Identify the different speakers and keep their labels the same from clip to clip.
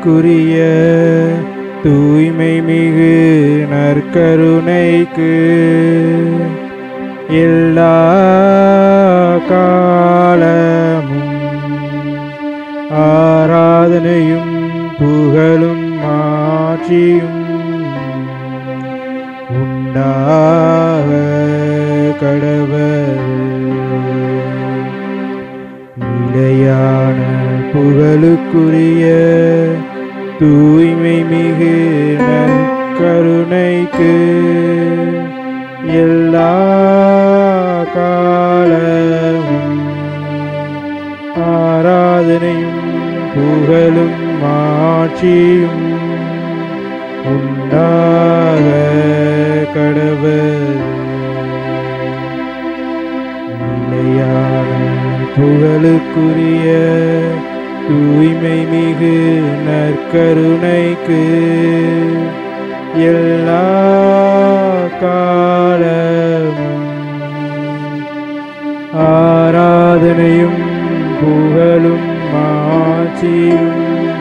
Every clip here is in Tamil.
Speaker 1: புகழுக்குரிய தூய்மை மிகு நற்கருணைக்கு எல்லா காலமும் ஆராதனையும் புகழும் மாட்சியும் உண்டாக கடவர் நிலையான புகழுக்குரிய தூய்மை மிகு நற்கருணைக்கு எல்லா காலமும் ஆராதனையும் புகழும் மாட்சியும் உண்டாக கடவர் நிலையான புகழுக்குரிய தூய்மை மிகு நற்கருணைக்கு எல்லா காலமும் ஆராதனையும் புகழும் மாட்சியும்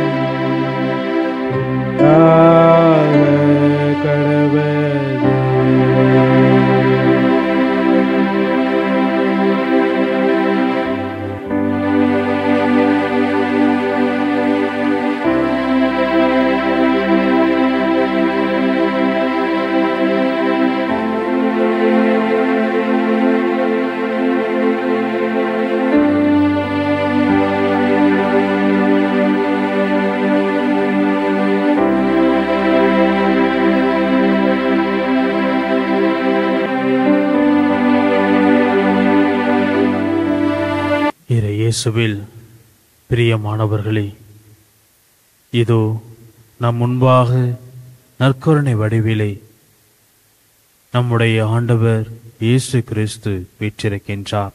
Speaker 1: உண்டாக கடவது
Speaker 2: இறை இயேசுவில் பிரியமானவர்களே இதோ நம் முன்பாக நற்கருணை வடிவிலே நம்முடைய ஆண்டவர் இயேசு கிறிஸ்து வீற்றிருக்கின்றார்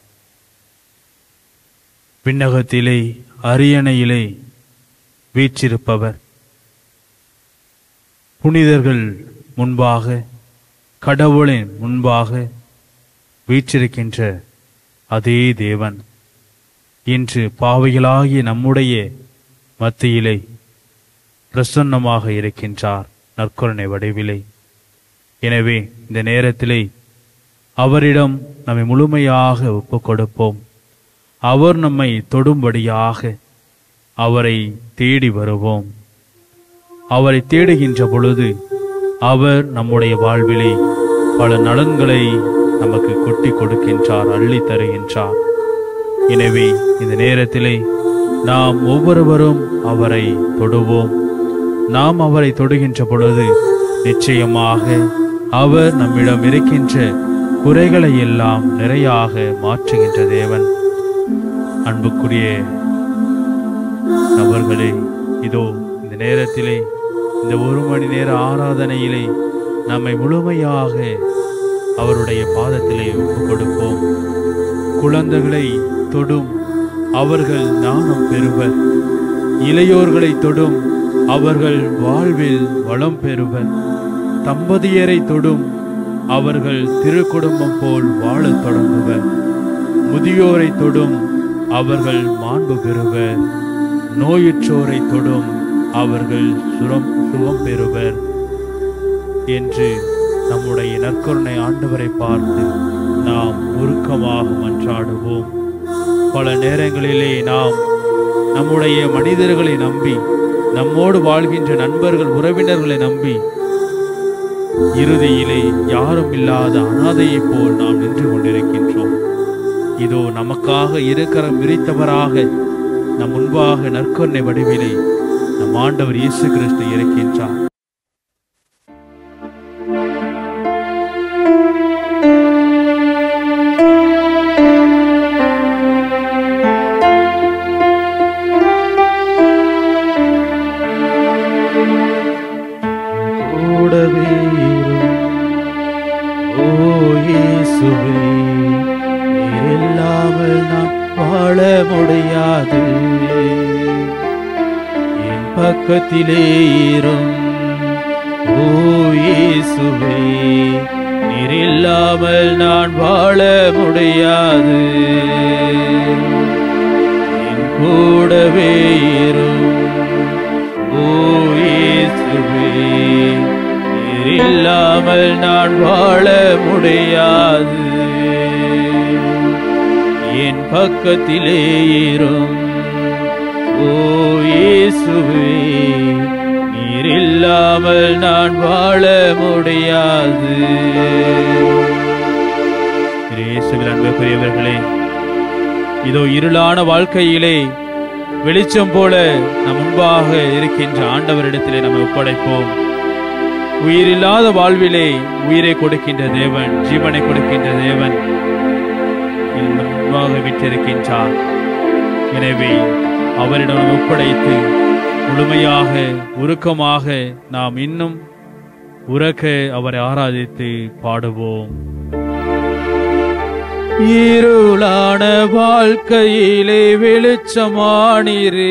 Speaker 2: விண்ணகத்திலே அரியணையிலே வீற்றிருப்பவர் புனிதர்கள் முன்பாக கடவுளின் முன்பாக வீற்றிருக்கின்ற அதே தேவன் இன்று பாவிகளாகிய நம்முடைய மத்தியிலே பிரசன்னமாக இருக்கின்றார் நற்கருணை வடிவிலே எனவே இந்த நேரத்திலே அவரிடம் நம்மை முழுமையாக ஒப்புக் கொடுப்போம் அவர் நம்மை தொடும்படியாக அவரை தேடி வருவோம் அவரை தேடுகின்ற பொழுது அவர் நம்முடைய வாழ்விலே பல நலன்களை நமக்கு கொட்டி கொடுக்கின்றார் அள்ளி தருகின்றார் எனவே இந்த நேரத்திலே நாம் ஒவ்வொருவரும் அவரை தொடுவோம் நாம் அவரை தொடுகின்ற பொழுது நிச்சயமாக அவர் நம்மிடம் இருக்கின்ற குறைகளை எல்லாம் நிறையாக மாற்றுகின்ற தேவன் அன்புக்குரிய நபர்களே இதோ இந்த நேரத்திலே இந்த ஒரு மணி நேர ஆராதனையிலே நம்மை முழுமையாக அவருடைய பாதத்திலே ஒப்புக் கொடுப்போம் குழந்தைகளை தொடும் அவர்கள் ஞானம் பெறுவர் இளையோர்களை தொடும் அவர்கள் வாழ்வில் வளம் பெறுவர் தம்பதியரை தொடும் அவர்கள் திருக்குடும்பம் போல் வாழத் தொடங்குவர் முதியோரை தொடும் அவர்கள் மாண்பு பெறுவர் நோயுற்றோரை தொடும் அவர்கள் சுரம் சுகம் பெறுவர் என்று நம்முடைய நற்கருணை ஆண்டவரை பார்த்து நாம் உருக்கமாக மன்றாடுவோம் பல நேரங்களிலே நாம் நம்முடைய மனிதர்களை நம்பி நம்மோடு வாழ்கின்ற நண்பர்கள் உறவினர்களை நம்பி இறுதியிலே யாரும் இல்லாத அனாதையைப் போல் நாம் நின்று கொண்டிருக்கின்றோம் இதோ நமக்காக இருக்கரம் விரித்தவராக நம் முன்பாக நற்கருணை வடிவிலே நம் ஆண்டவர் இயேசு கிறிஸ்து இருக்கின்றார்
Speaker 1: கூடவே இரும். ஓ இயேசுவே நீர் இல்லாமல் நான் வாழ முடியாது என் பக்கத்திலே இரும் ஓ இயேசுவே நீர் இல்லாமல் நான் வாழ முடியாது என் கூடவே இரும் ஓ இல்லாமல் நான் வாழ முடியாது என் பக்கத்திலே இரும் ஓ இயேசுவே நீர் இல்லாமல் நான் வாழ முடியாது இயேசுவில் அன்புக்குரியவர்களே இதோ இருளான வாழ்க்கையிலே வெளிச்சம் போல நம் முன்பாக இருக்கின்ற ஆண்டவரிடத்திலே நம்ம ஒப்படைப்போம் உயிரில்லாத வாழ்விலே உயிரை கொடுக்கின்ற தேவன் ஜீவனை கொடுக்கின்ற தேவன் நம் முன்பாக விட்டிருக்கின்றார் எனவே அவரிடம் நாம் ஒப்படைத்து முழுமையாக உருக்கமாக நாம் இன்னும் உறக்க அவரை ஆராதித்து பாடுவோம் இருளான வாழ்க்கையிலே வெளிச்சமானிரே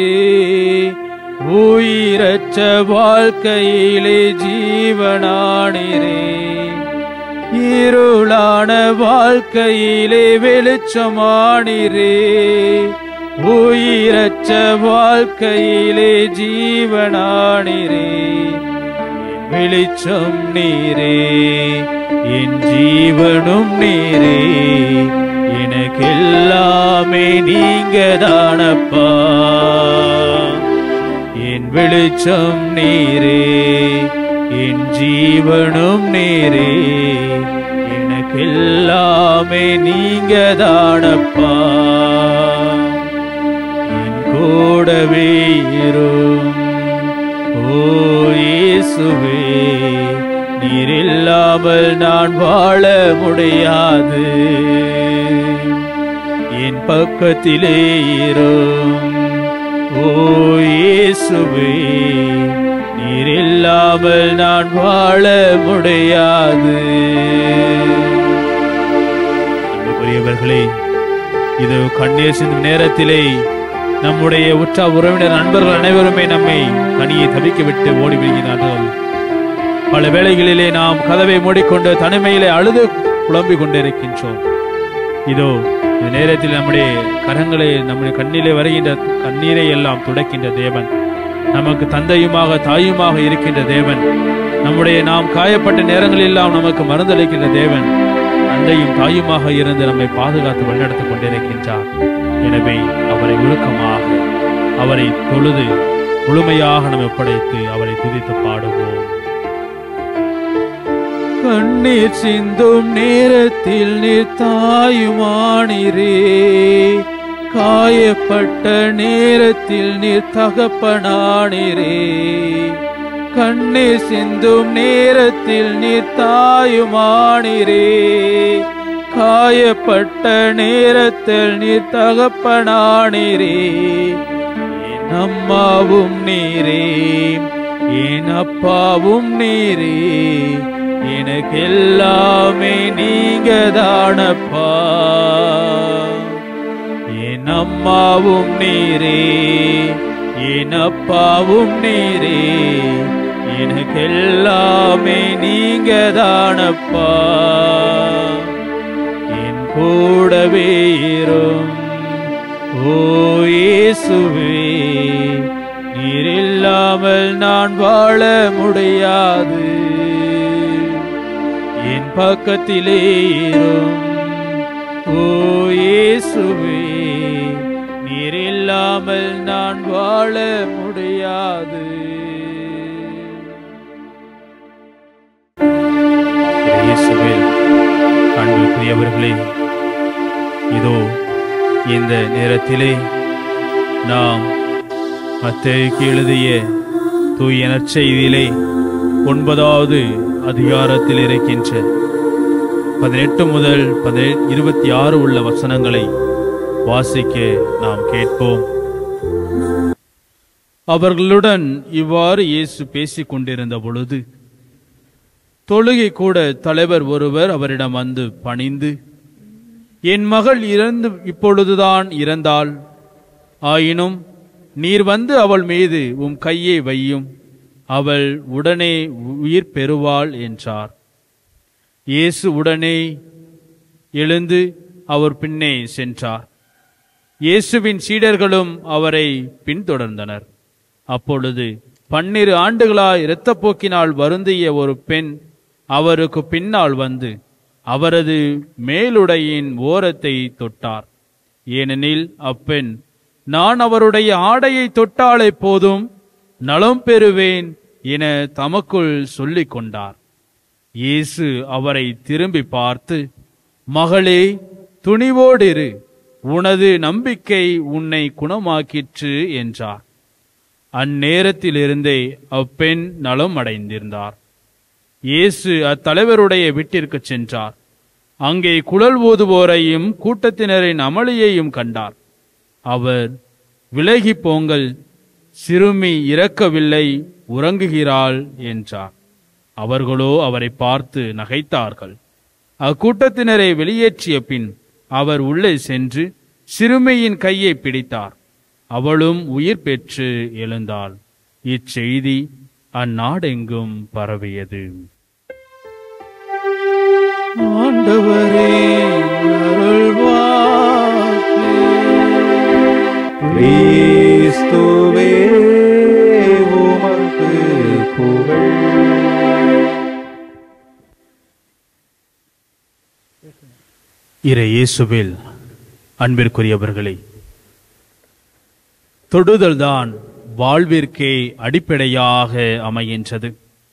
Speaker 1: உயிரற்ற வாழ்க்கையிலே ஜீவனானிரே இருளான வாழ்க்கையிலே வெளிச்சமானிரே உயிரற்ற வாழ்க்கையிலே ஜீவனானிரே வெளிச்சம் நீரே என் ஜீவனும் நீரே எனக்கெல்லாமே நீங்க தானப்பா என் வெளிச்சம் நீரே என் ஜீவனும் நீரே எனக்கெல்லாமே நீங்க தானப்பா என் கூடவே இரும் ஓ இயேசுவே நீர் இல்லாமல் நான் வாழ முடியாது என் பக்கத்திலே இரும் ஓ இயேசுவே நீர் இல்லாமல் நான் வாழ முடியாது அன்புக்குரியவர்களே இது கண்ணீர் சிந்தும் நேரத்திலே நம்முடைய உற்ற உறவினர் நண்பர்கள் அனைவருமே நம்மை தனியே தவிக்க விட்டு ஓடி விடுகிறார்கள் பல வேளைகளிலே நாம் கதவை மூடிக்கொண்டு தனிமையிலே அழுது புலம்பிக் கொண்டிருக்கின்றோம் இதோ இந்த நேரத்தில் நம்முடைய கரங்களை நம்முடைய கண்ணிலே வருகின்ற கண்ணீரை எல்லாம் துடைக்கின்ற தேவன் நமக்கு தந்தையுமாக தாயுமாக இருக்கின்ற தேவன் நம்முடைய நாம் காயப்பட்ட நேரங்களில் எல்லாம் நமக்கு மருந்தளிக்கின்ற தேவன் தந்தையும் தாயுமாக இருந்து நம்மை பாதுகாத்து வழிநடத்திக் கொண்டிருக்கின்றார் எனவே அவரை உருக்கமாக அவரை தொழுது முழுமையாக நம்மை ஒப்படைத்து அவரை துதித்து பாடுவோம் கண்ணீர் சிந்தும் நேரத்தில் நீர் தாயுமானிரே காயப்பட்ட நேரத்தில் நீர் தகப்பனானிரே கண்ணீர் சிந்தும் நேரத்தில் நீர் தாயுமானிரே காயப்பட்ட நேரத்தில் நீர் தகப்பனானிரே என் அம்மாவும் நீரே என் அப்பாவும் நீரே எனக்கு எல்லாமே நீங்க தானப்பா என் அம்மாவும் நீரே என் அப்பாவும் நீரே எனக்கு எல்லாமே நீங்க தானப்பா என் கூடவே இரும் ஓ இயேசுவே நீர் இல்லாமல் நான் வாழ முடியாது என் பக்கத்திலே இரும் ஓ இயேசுவே நீர் இல்லாமல் நான் வாழ முடியாது இயேசுவே அன்புக்குரியவர்களே இதோ இந்த நேரத்திலே நாம் மத்தேயுக்கு எழுதிய தூய நற்செய்தியிலே ஒன்பதாவது அதிகாரத்தில் இருக்கின்ற பதினெட்டு முதல் பதி இருபத்தி ஆறு உள்ள வசனங்களை வாசிக்க நாம் கேட்போம் அவர்களுடன் இவ்வாறு இயேசு பேசிக் கொண்டிருந்த பொழுது தொழுகை கூட தலைவர் ஒருவர் அவரிடம் வந்து பணிந்து என் மகள் இறந்து இப்பொழுதுதான் இறந்தாள் ஆயினும் நீர் வந்து அவள் மீது உம் கையை வையும் அவள் உடனே உயிர் பெறுவாள் என்றார் இயேசு உடனே எழுந்து அவர் பின்னே சென்றார் இயேசுவின் சீடர்களும் அவரை பின்தொடர்ந்தனர் அப்பொழுது பன்னிரு ஆண்டுகளாய் இரத்தப்போக்கினால் வருந்திய ஒரு பெண் அவருக்கு பின்னால் வந்து அவரது மேலுடையின் ஓரத்தை தொட்டார் ஏனெனில் அப்பெண் நான் அவருடைய ஆடையை தொட்டாலே போதும் நலம் பெறுவேன் என தமக்குள் சொல்லிக் கொண்டார் இயேசு அவரை திரும்பி பார்த்து மகளே துணிவோடிரு உனது நம்பிக்கை உன்னை குணமாக்கிற்று என்றார் அந்நேரத்திலிருந்தே அப்பெண் நலம் அடைந்திருந்தார் இயேசு அத்தலைவருடைய வீட்டிற்கு சென்றார் அங்கே குழல் ஊதுவோரையும் கூட்டத்தினரின் அமளியையும் கண்டார் அவர் விலகி போங்கள் சிறுமி இறக்கவில்லை உறங்குகிறாள் என்றார் அவர்களோ அவரை பார்த்து நகைத்தார்கள் அக்கூட்டத்தினரை வெளியேற்றிய பின் அவர் உள்ளே சென்று சிறுமியின் கையை பிடித்தார் அவளும் உயிர் பெற்று எழுந்தாள் இச்செய்தி அந்நாடெங்கும் பரவியது
Speaker 2: ஆண்டவரே அருள்வாக்கு
Speaker 3: கிறிஸ்துவே உமக்கு புகழ்
Speaker 1: இறை இயேசுவில் அன்பிற்குரியவர்களே தொடுதல்தான் வாழ்விற்கே அடிப்படையாக அமைகின்றது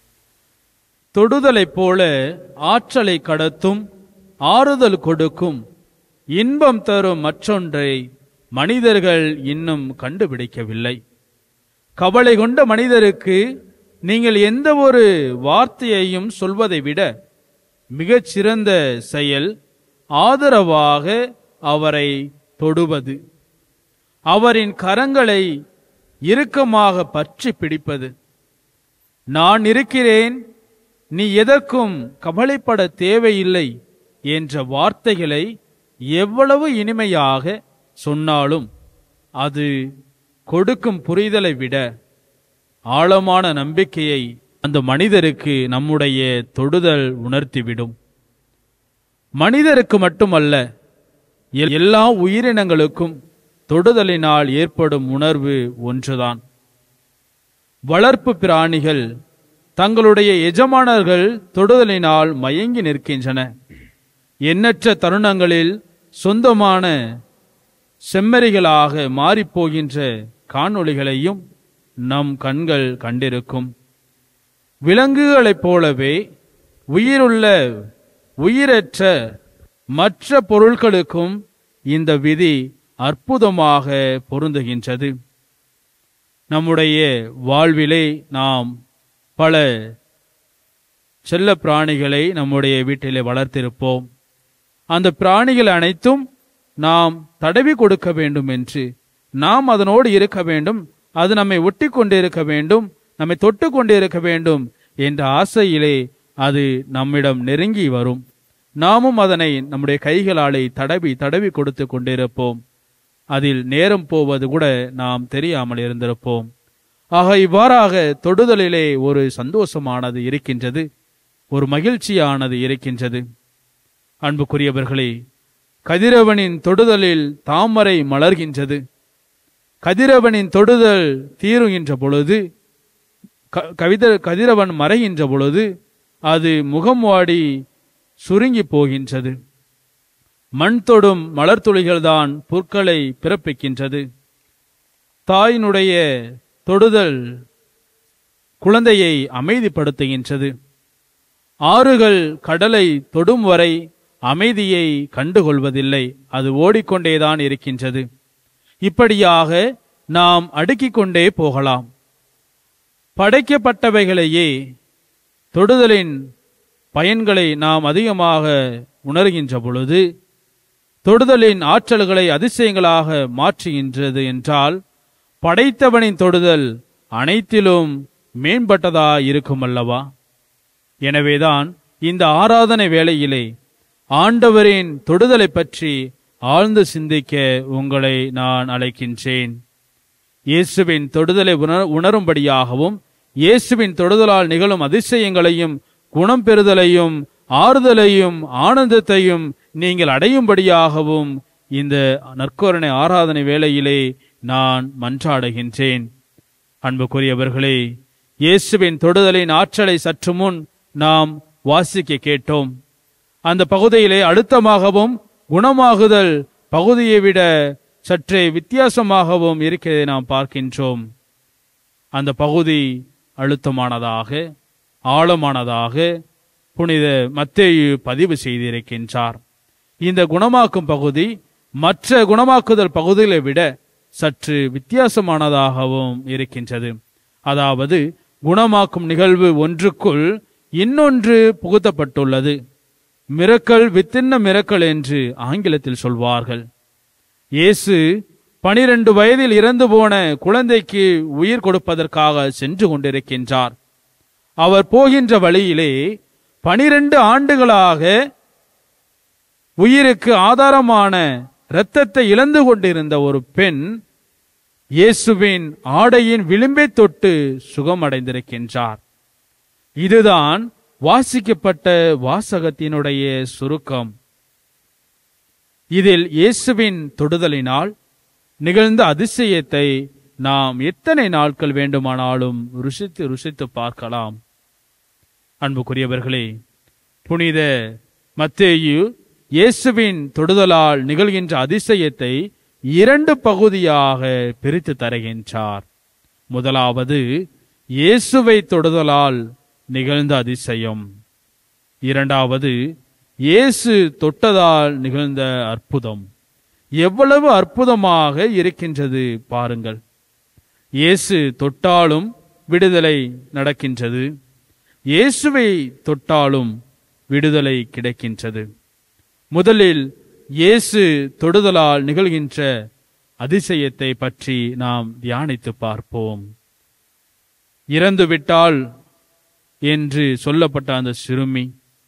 Speaker 1: தொடுதலைப் போல ஆற்றலை கடத்தும் ஆறுதல் கொடுக்கும் இன்பம் தரும் மற்றொன்றை மனிதர்கள் இன்னும் கண்டுபிடிக்கவில்லை கவலை கொண்ட மனிதருக்கு நீங்கள் எந்த ஒரு வார்த்தையையும் சொல்வதை விட மிகச்சிறந்த செயல் ஆதரவாக அவரை தொடுவது அவரின் கரங்களை இறுக்கமாக பற்றி பிடிப்பது நான் இருக்கிறேன் நீ எதற்கும் கவலைப்பட தேவையில்லை என்ற வார்த்தைகளை எவ்வளவு இனிமையாக சொன்னாலும் அது கொடுக்கும் புரிதலை விட ஆழமான நம்பிக்கையை அந்த மனிதருக்கு நம்முடைய தொடுதல் உணர்த்திவிடும் மனிதருக்கு மட்டுமல்ல எல்- எல்லா உயிரினங்களுக்கும் தொடுதலினால் ஏற்படும் உணர்வு ஒன்றுதான் வளர்ப்பு பிராணிகள் தங்களுடைய எஜமானர்கள் தொடுதலினால் மயங்கி நிற்கின்றன எண்ணற்ற தருணங்களில் சொந்தமான செம்மறிகளாக மாறிப்போகின்ற காணொளிகளையும் நம் கண்கள் கண்டிருக்கும் விலங்குகளைப் போலவே உயிருள்ள உயிரற்ற மற்ற பொருட்களுக்கும் இந்த விதி அற்புதமாக பொருந்துகின்றது நம்முடைய வாழ்விலே நாம் பல செல்ல பிராணிகளை நம்முடைய வீட்டிலே வளர்த்திருப்போம் அந்த பிராணிகள் அனைத்தும் நாம் தடவி கொடுக்க வேண்டும் என்று நாம் அதனோடு இருக்க வேண்டும் அது நம்மை ஒட்டி கொண்டு இருக்க வேண்டும் நம்மை தொட்டு கொண்டு இருக்க வேண்டும் என்ற ஆசையிலே அது நம்மிடம் நெருங்கி வரும் நாமும் அதனை நம்முடைய கைகளாலே தடவி தடவி கொடுத்து கொண்டிருப்போம் அதில் நேரம் போவது கூட நாம் தெரியாமல் இருந்திருப்போம் ஆக இவ்வாறாக தொடுதலிலே ஒரு சந்தோஷமானது இருக்கின்றது ஒரு மகிழ்ச்சியானது இருக்கின்றது அன்புக்குரியவர்களே கதிரவனின் தொடுதலில் தாமரை மலர்கின்றது கதிரவனின் தொடுதல் தீருகின்ற பொழுது க- கவித கதிரவன் மறைகின்ற பொழுது அது முகம் வாடி சுருங்கி போகின்றது மண் தொடும் மலர்த்துளிகள்தான் புற்களை பிறப்பிக்கின்றது தாயினுடைய தொடுதல் குழந்தையை அமைதிப்படுத்துகின்றது ஆறுகள் கடலை தொடும் வரை அமைதியை கண்டுகொள்வதில்லை அது ஓடிக்கொண்டேதான் இருக்கின்றது இப்படியாக நாம் அடுக்கிக் கொண்டே போகலாம் படைக்கப்பட்டவைகளையே தொடுதலின் பயன்களை நாம் அதிகமாக உணர்கின்ற பொழுது தொடுதலின் ஆற்றல்களை அதிசயங்களாக மாற்றுகின்றது என்றால் படைத்தவனின் தொடுதல் அனைத்திலும் மேம்பட்டதா இருக்கும் அல்லவா எனவேதான் இந்த ஆராதனை வேளையிலே ஆண்டவரின் தொடுதலை பற்றி ஆழ்ந்து சிந்திக்க உங்களை நான் அழைக்கின்றேன் இயேசுவின் தொடுதலை உணர் உணரும்படியாகவும் இயேசுவின் தொடுதலால் நிகழும் அதிசயங்களையும் குணம் பெறுதலையும் ஆறுதலையும் ஆனந்தத்தையும் நீங்கள் அடையும்படியாகவும் இந்த நற்கோரணை ஆராதனை வேளையிலே நான் மன்றாடுகின்றேன் அன்புக்குரியவர்களே இயேசுவின் தொடுதலின் ஆற்றலை சற்று முன் நாம் வாசிக்க கேட்டோம் அந்த பகுதியிலே அழுத்தமாகவும் குணமாகுதல் பகுதியை விட சற்றே வித்தியாசமாகவும் இருக்கிறதை நாம் பார்க்கின்றோம் அந்த பகுதி அழுத்தமானதாக ஆழமானதாக புனித மத்தேயு பதிவு செய்திருக்கின்றார் இந்த குணமாக்கும் பகுதி மற்ற குணமாக்குதல் பகுதிகளை விட சற்று வித்தியாசமானதாகவும் இருக்கின்றது அதாவது குணமாக்கும் நிகழ்வு ஒன்றுக்குள் இன்னொன்று புகுத்தப்பட்டுள்ளது மிரக்கல் வித்தின்ன மிரக்கல் என்று ஆங்கிலத்தில் சொல்வார்கள் இயேசு பனிரெண்டு வயதில் இறந்து போன குழந்தைக்கு உயிர் கொடுப்பதற்காக சென்று கொண்டிருக்கின்றார் அவர் போகின்ற வழியிலே பனிரெண்டு ஆண்டுகளாக உயிருக்கு ஆதாரமான இரத்தத்தை இழந்து கொண்டிருந்த ஒரு பெண் இயேசுவின் ஆடையின் விளிம்பை தொட்டு சுகமடைந்திருக்கின்றார் இதுதான் வாசிக்கப்பட்ட வாசகத்தினுடைய சுருக்கம் இதில் இயேசுவின் தொடுதலினால் நிகழ்ந்த அதிசயத்தை நாம் எத்தனை நாட்கள் வேண்டுமானாலும் ருசித்து ருசித்து பார்க்கலாம் அன்புக்குரியவர்களே புனித மத்தேயு இயேசுவின் தொடுதலால் நிகழ்கின்ற அதிசயத்தை இரண்டு பகுதியாக பிரித்து தருகின்றார் முதலாவது இயேசுவை தொடுதலால் நிகழ்ந்த அதிசயம் இரண்டாவது இயேசு தொட்டதால் நிகழ்ந்த அற்புதம் எவ்வளவு அற்புதமாக இருக்கின்றது பாருங்கள் இயேசு தொட்டாலும் விடுதலை நடக்கின்றது இயேசுவை தொட்டாலும் விடுதலை கிடைக்கின்றது முதலில் இயேசு தொடுதலால் நிகழ்கின்ற அதிசயத்தை பற்றி நாம் தியானித்து பார்ப்போம் இறந்து விட்டால் என்று சொல்லப்பட்ட அந்த சிறுமி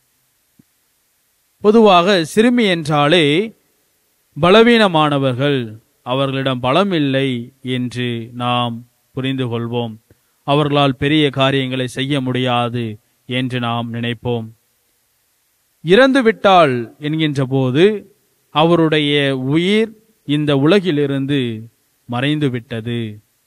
Speaker 1: பொதுவாக சிறுமி என்றாலே பலவீனமானவர்கள் அவர்களிடம் பலம் இல்லை என்று நாம் புரிந்து கொள்வோம் அவர்களால் பெரிய காரியங்களை செய்ய முடியாது என்று நாம் நினைப்போம் இறந்துவிட்டால் என்கின்ற போது அவருடைய உயிர் இந்த உலகிலிருந்து மறைந்து விட்டது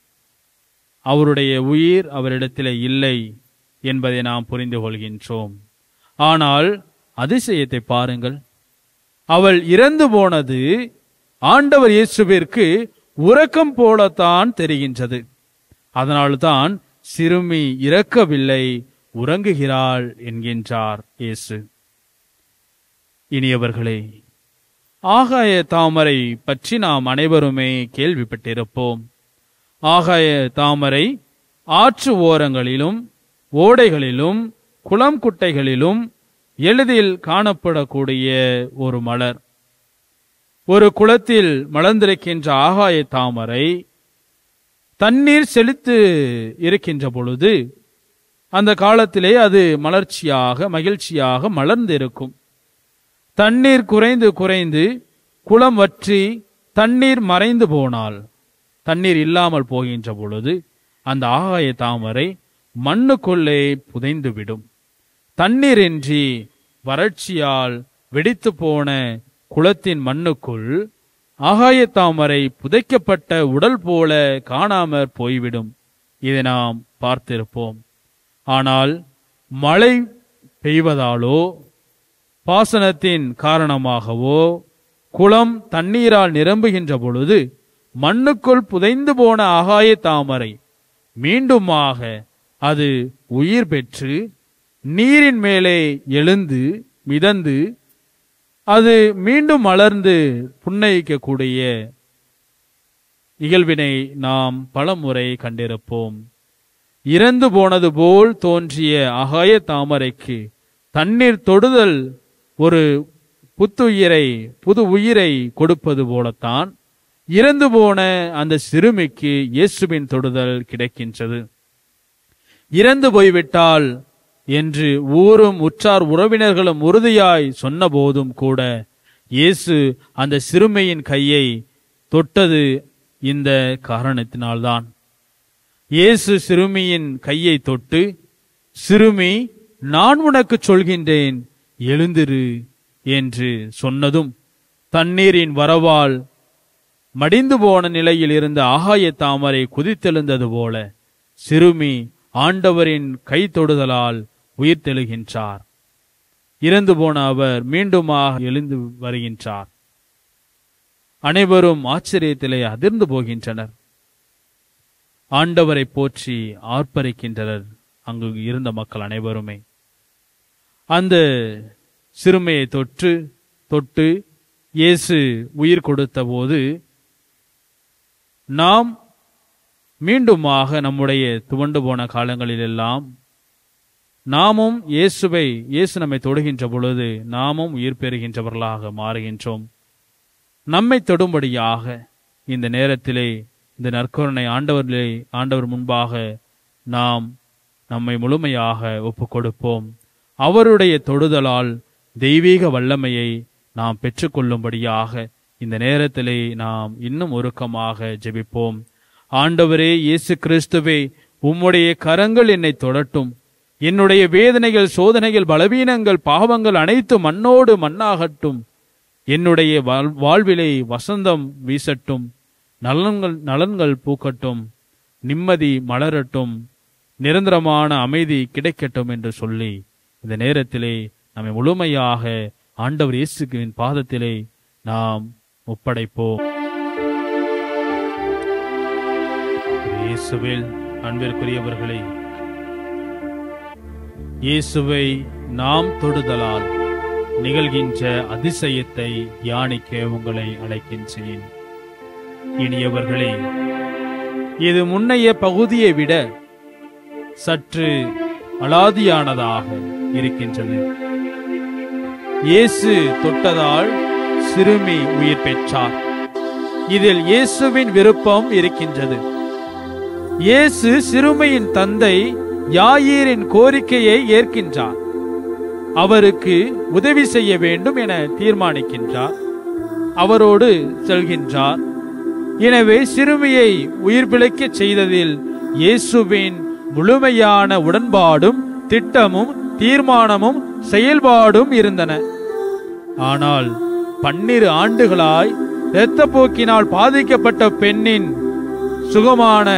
Speaker 1: அவருடைய உயிர் அவரிடத்தில் இல்லை என்பதை நாம் புரிந்து கொள்கின்றோம் ஆனால் அதிசயத்தை பாருங்கள் அவள் இறந்து போனது ஆண்டவர் இயேசுவிற்கு உறக்கம் போலத்தான் தெரிகின்றது அதனால்தான் சிறுமி இறக்கவில்லை உறங்குகிறாள் என்கின்றார் இயேசு இனியவர்களே ஆகாய தாமரை பற்றி நாம் அனைவருமே கேள்விப்பட்டிருப்போம் ஆகாய தாமரை ஆற்று ஓரங்களிலும் ஓடைகளிலும் குளம் குட்டைகளிலும் எளிதில் காணப்படக்கூடிய ஒரு மலர் ஒரு குளத்தில் மலர்ந்திருக்கின்ற ஆகாய தாமரை தண்ணீர் செழித்து இருக்கின்ற பொழுது அந்த காலத்திலே அது மலர்ச்சியாக மகிழ்ச்சியாக மலர்ந்திருக்கும் தண்ணீர் குறைந்து குறைந்து குளம் வற்றி தண்ணீர் மறைந்து போனால் தண்ணீர் இல்லாமல் போகின்ற பொழுது அந்த ஆகாய தாமரை மண்ணுக்குள்ளே புதைந்துவிடும் தண்ணீரின்றி வறட்சியால் வெடித்து போன குளத்தின் மண்ணுக்குள் ஆகாய தாமரை புதைக்கப்பட்ட உடல் போல காணாமற் போய்விடும் இதை நாம் பார்த்திருப்போம் ஆனால் மழை பெய்வதாலோ பாசனத்தின் காரணமாகவோ குளம் தண்ணீரால் நிரம்புகின்ற பொழுது மண்ணுக்குள் புதைந்து போன ஆகாய தாமரை மீண்டுமாக அது உயிர் பெற்று நீரின் மேலே எழுந்து மிதந்து அது மீண்டும் மலர்ந்து புன்னயிக்கக்கூடிய நிகழ்வினை நாம் பலமுறை கண்டிருப்போம் இறந்து போனது போல் தோன்றிய அகாய தாமரைக்கு தண்ணீர் தொடுதல் ஒரு புத்துயிரை புது உயிரை கொடுப்பது போலத்தான் இறந்து போன அந்த சிறுமிக்கு இயேசுவின் தொடுதல் கிடைக்கின்றது இறந்து போய்விட்டால் என்று ஊரும் உற்றார் உறவினர்களும் உறுதியாய் சொன்னபோதும் கூட இயேசு அந்த சிறுமியின் கையை தொட்டது இந்த காரணத்தினால்தான் இயேசு சிறுமியின் கையை தொட்டு சிறுமி நான் உனக்கு சொல்கின்றேன் எழுந்திரு என்று சொன்னதும் தண்ணீரின் வரவால் மடிந்து போன நிலையில் இருந்த ஆகாய தாமரை குதித்தெழுந்தது போல சிறுமி ஆண்டவரின் கை தொடுதலால் உயிர் தெழுகின்றார் இறந்து போன அவர் மீண்டுமாக எழுந்து வருகின்றார் அனைவரும் ஆச்சரியத்திலே அதிர்ந்து போகின்றனர் ஆண்டவரை போற்றி ஆர்ப்பரிக்கின்றனர் அங்கு இருந்த மக்கள் அனைவருமே அந்த சிறுமையை தொற்று தொட்டு இயேசு உயிர் கொடுத்த போது நாம் மீண்டுமாக நம்முடைய துவண்டு போன காலங்களிலெல்லாம் நாமும் இயேசுவை இயேசு நம்மை தொடுகின்ற பொழுது நாமும் உயிர் பெறுகின்றவர்களாக மாறுகின்றோம் நம்மை தொடும்படியாக இந்த நேரத்திலே இந்த நற்கருணை ஆண்டவர்களே ஆண்டவர் முன்பாக நாம் நம்மை முழுமையாக ஒப்புக் கொடுப்போம் அவருடைய தொடுதலால் தெய்வீக வல்லமையை நாம் பெற்றுக்கொள்ளும்படியாக இந்த நேரத்திலே நாம் இன்னும் ஒருக்கமாக ஜெபிப்போம் ஆண்டவரே இயேசு கிறிஸ்துவே உம்முடைய கரங்கள் என்னை தொடட்டும் என்னுடைய வேதனைகள் சோதனைகள் பலவீனங்கள் பாவங்கள் அனைத்து மண்ணோடு மண்ணாகட்டும் என்னுடைய வாழ்- வாழ்விலே வசந்தம் வீசட்டும் நலன்கள் நலன்கள் பூக்கட்டும் நிம்மதி மலரட்டும் நிரந்தரமான அமைதி கிடைக்கட்டும் என்று சொல்லி இந்த நேரத்திலே நம்மை முழுமையாக ஆண்டவர் இயேசுவின் பாதத்திலே நாம் ஒப்படைப்போம் இயேசுவில் அன்பிற்குரியவர்களே இயேசுவை நாம் தொடுதலால் நிகழ்கின்ற அதிசயத்தை தியானிக்க உங்களை அழைக்கின்றேன் இனியவர்களே இது முன்னைய பகுதியை விட சற்று அலாதியானதாக இருக்கின்றது இயேசு தொட்டதால் சிறுமி உயிர் பெற்றார் இதில் இயேசுவின் விருப்பம் இருக்கின்றது இயேசு சிறுமியின் தந்தை யாயீரின் கோரிக்கையை ஏற்கின்றார் அவருக்கு உதவி செய்ய வேண்டும் என தீர்மானிக்கின்றார் அவரோடு செல்கின்றார் எனவே சிறுமியை உயிர் பிழைக்கச் செய்ததில் இயேசுவின் முழுமையான உடன்பாடும் திட்டமும் தீர்மானமும் செயல்பாடும் இருந்தன ஆனால் பன்னிரு ஆண்டுகளாய் இரத்தப்போக்கினால் பாதிக்கப்பட்ட பெண்ணின் சுகமான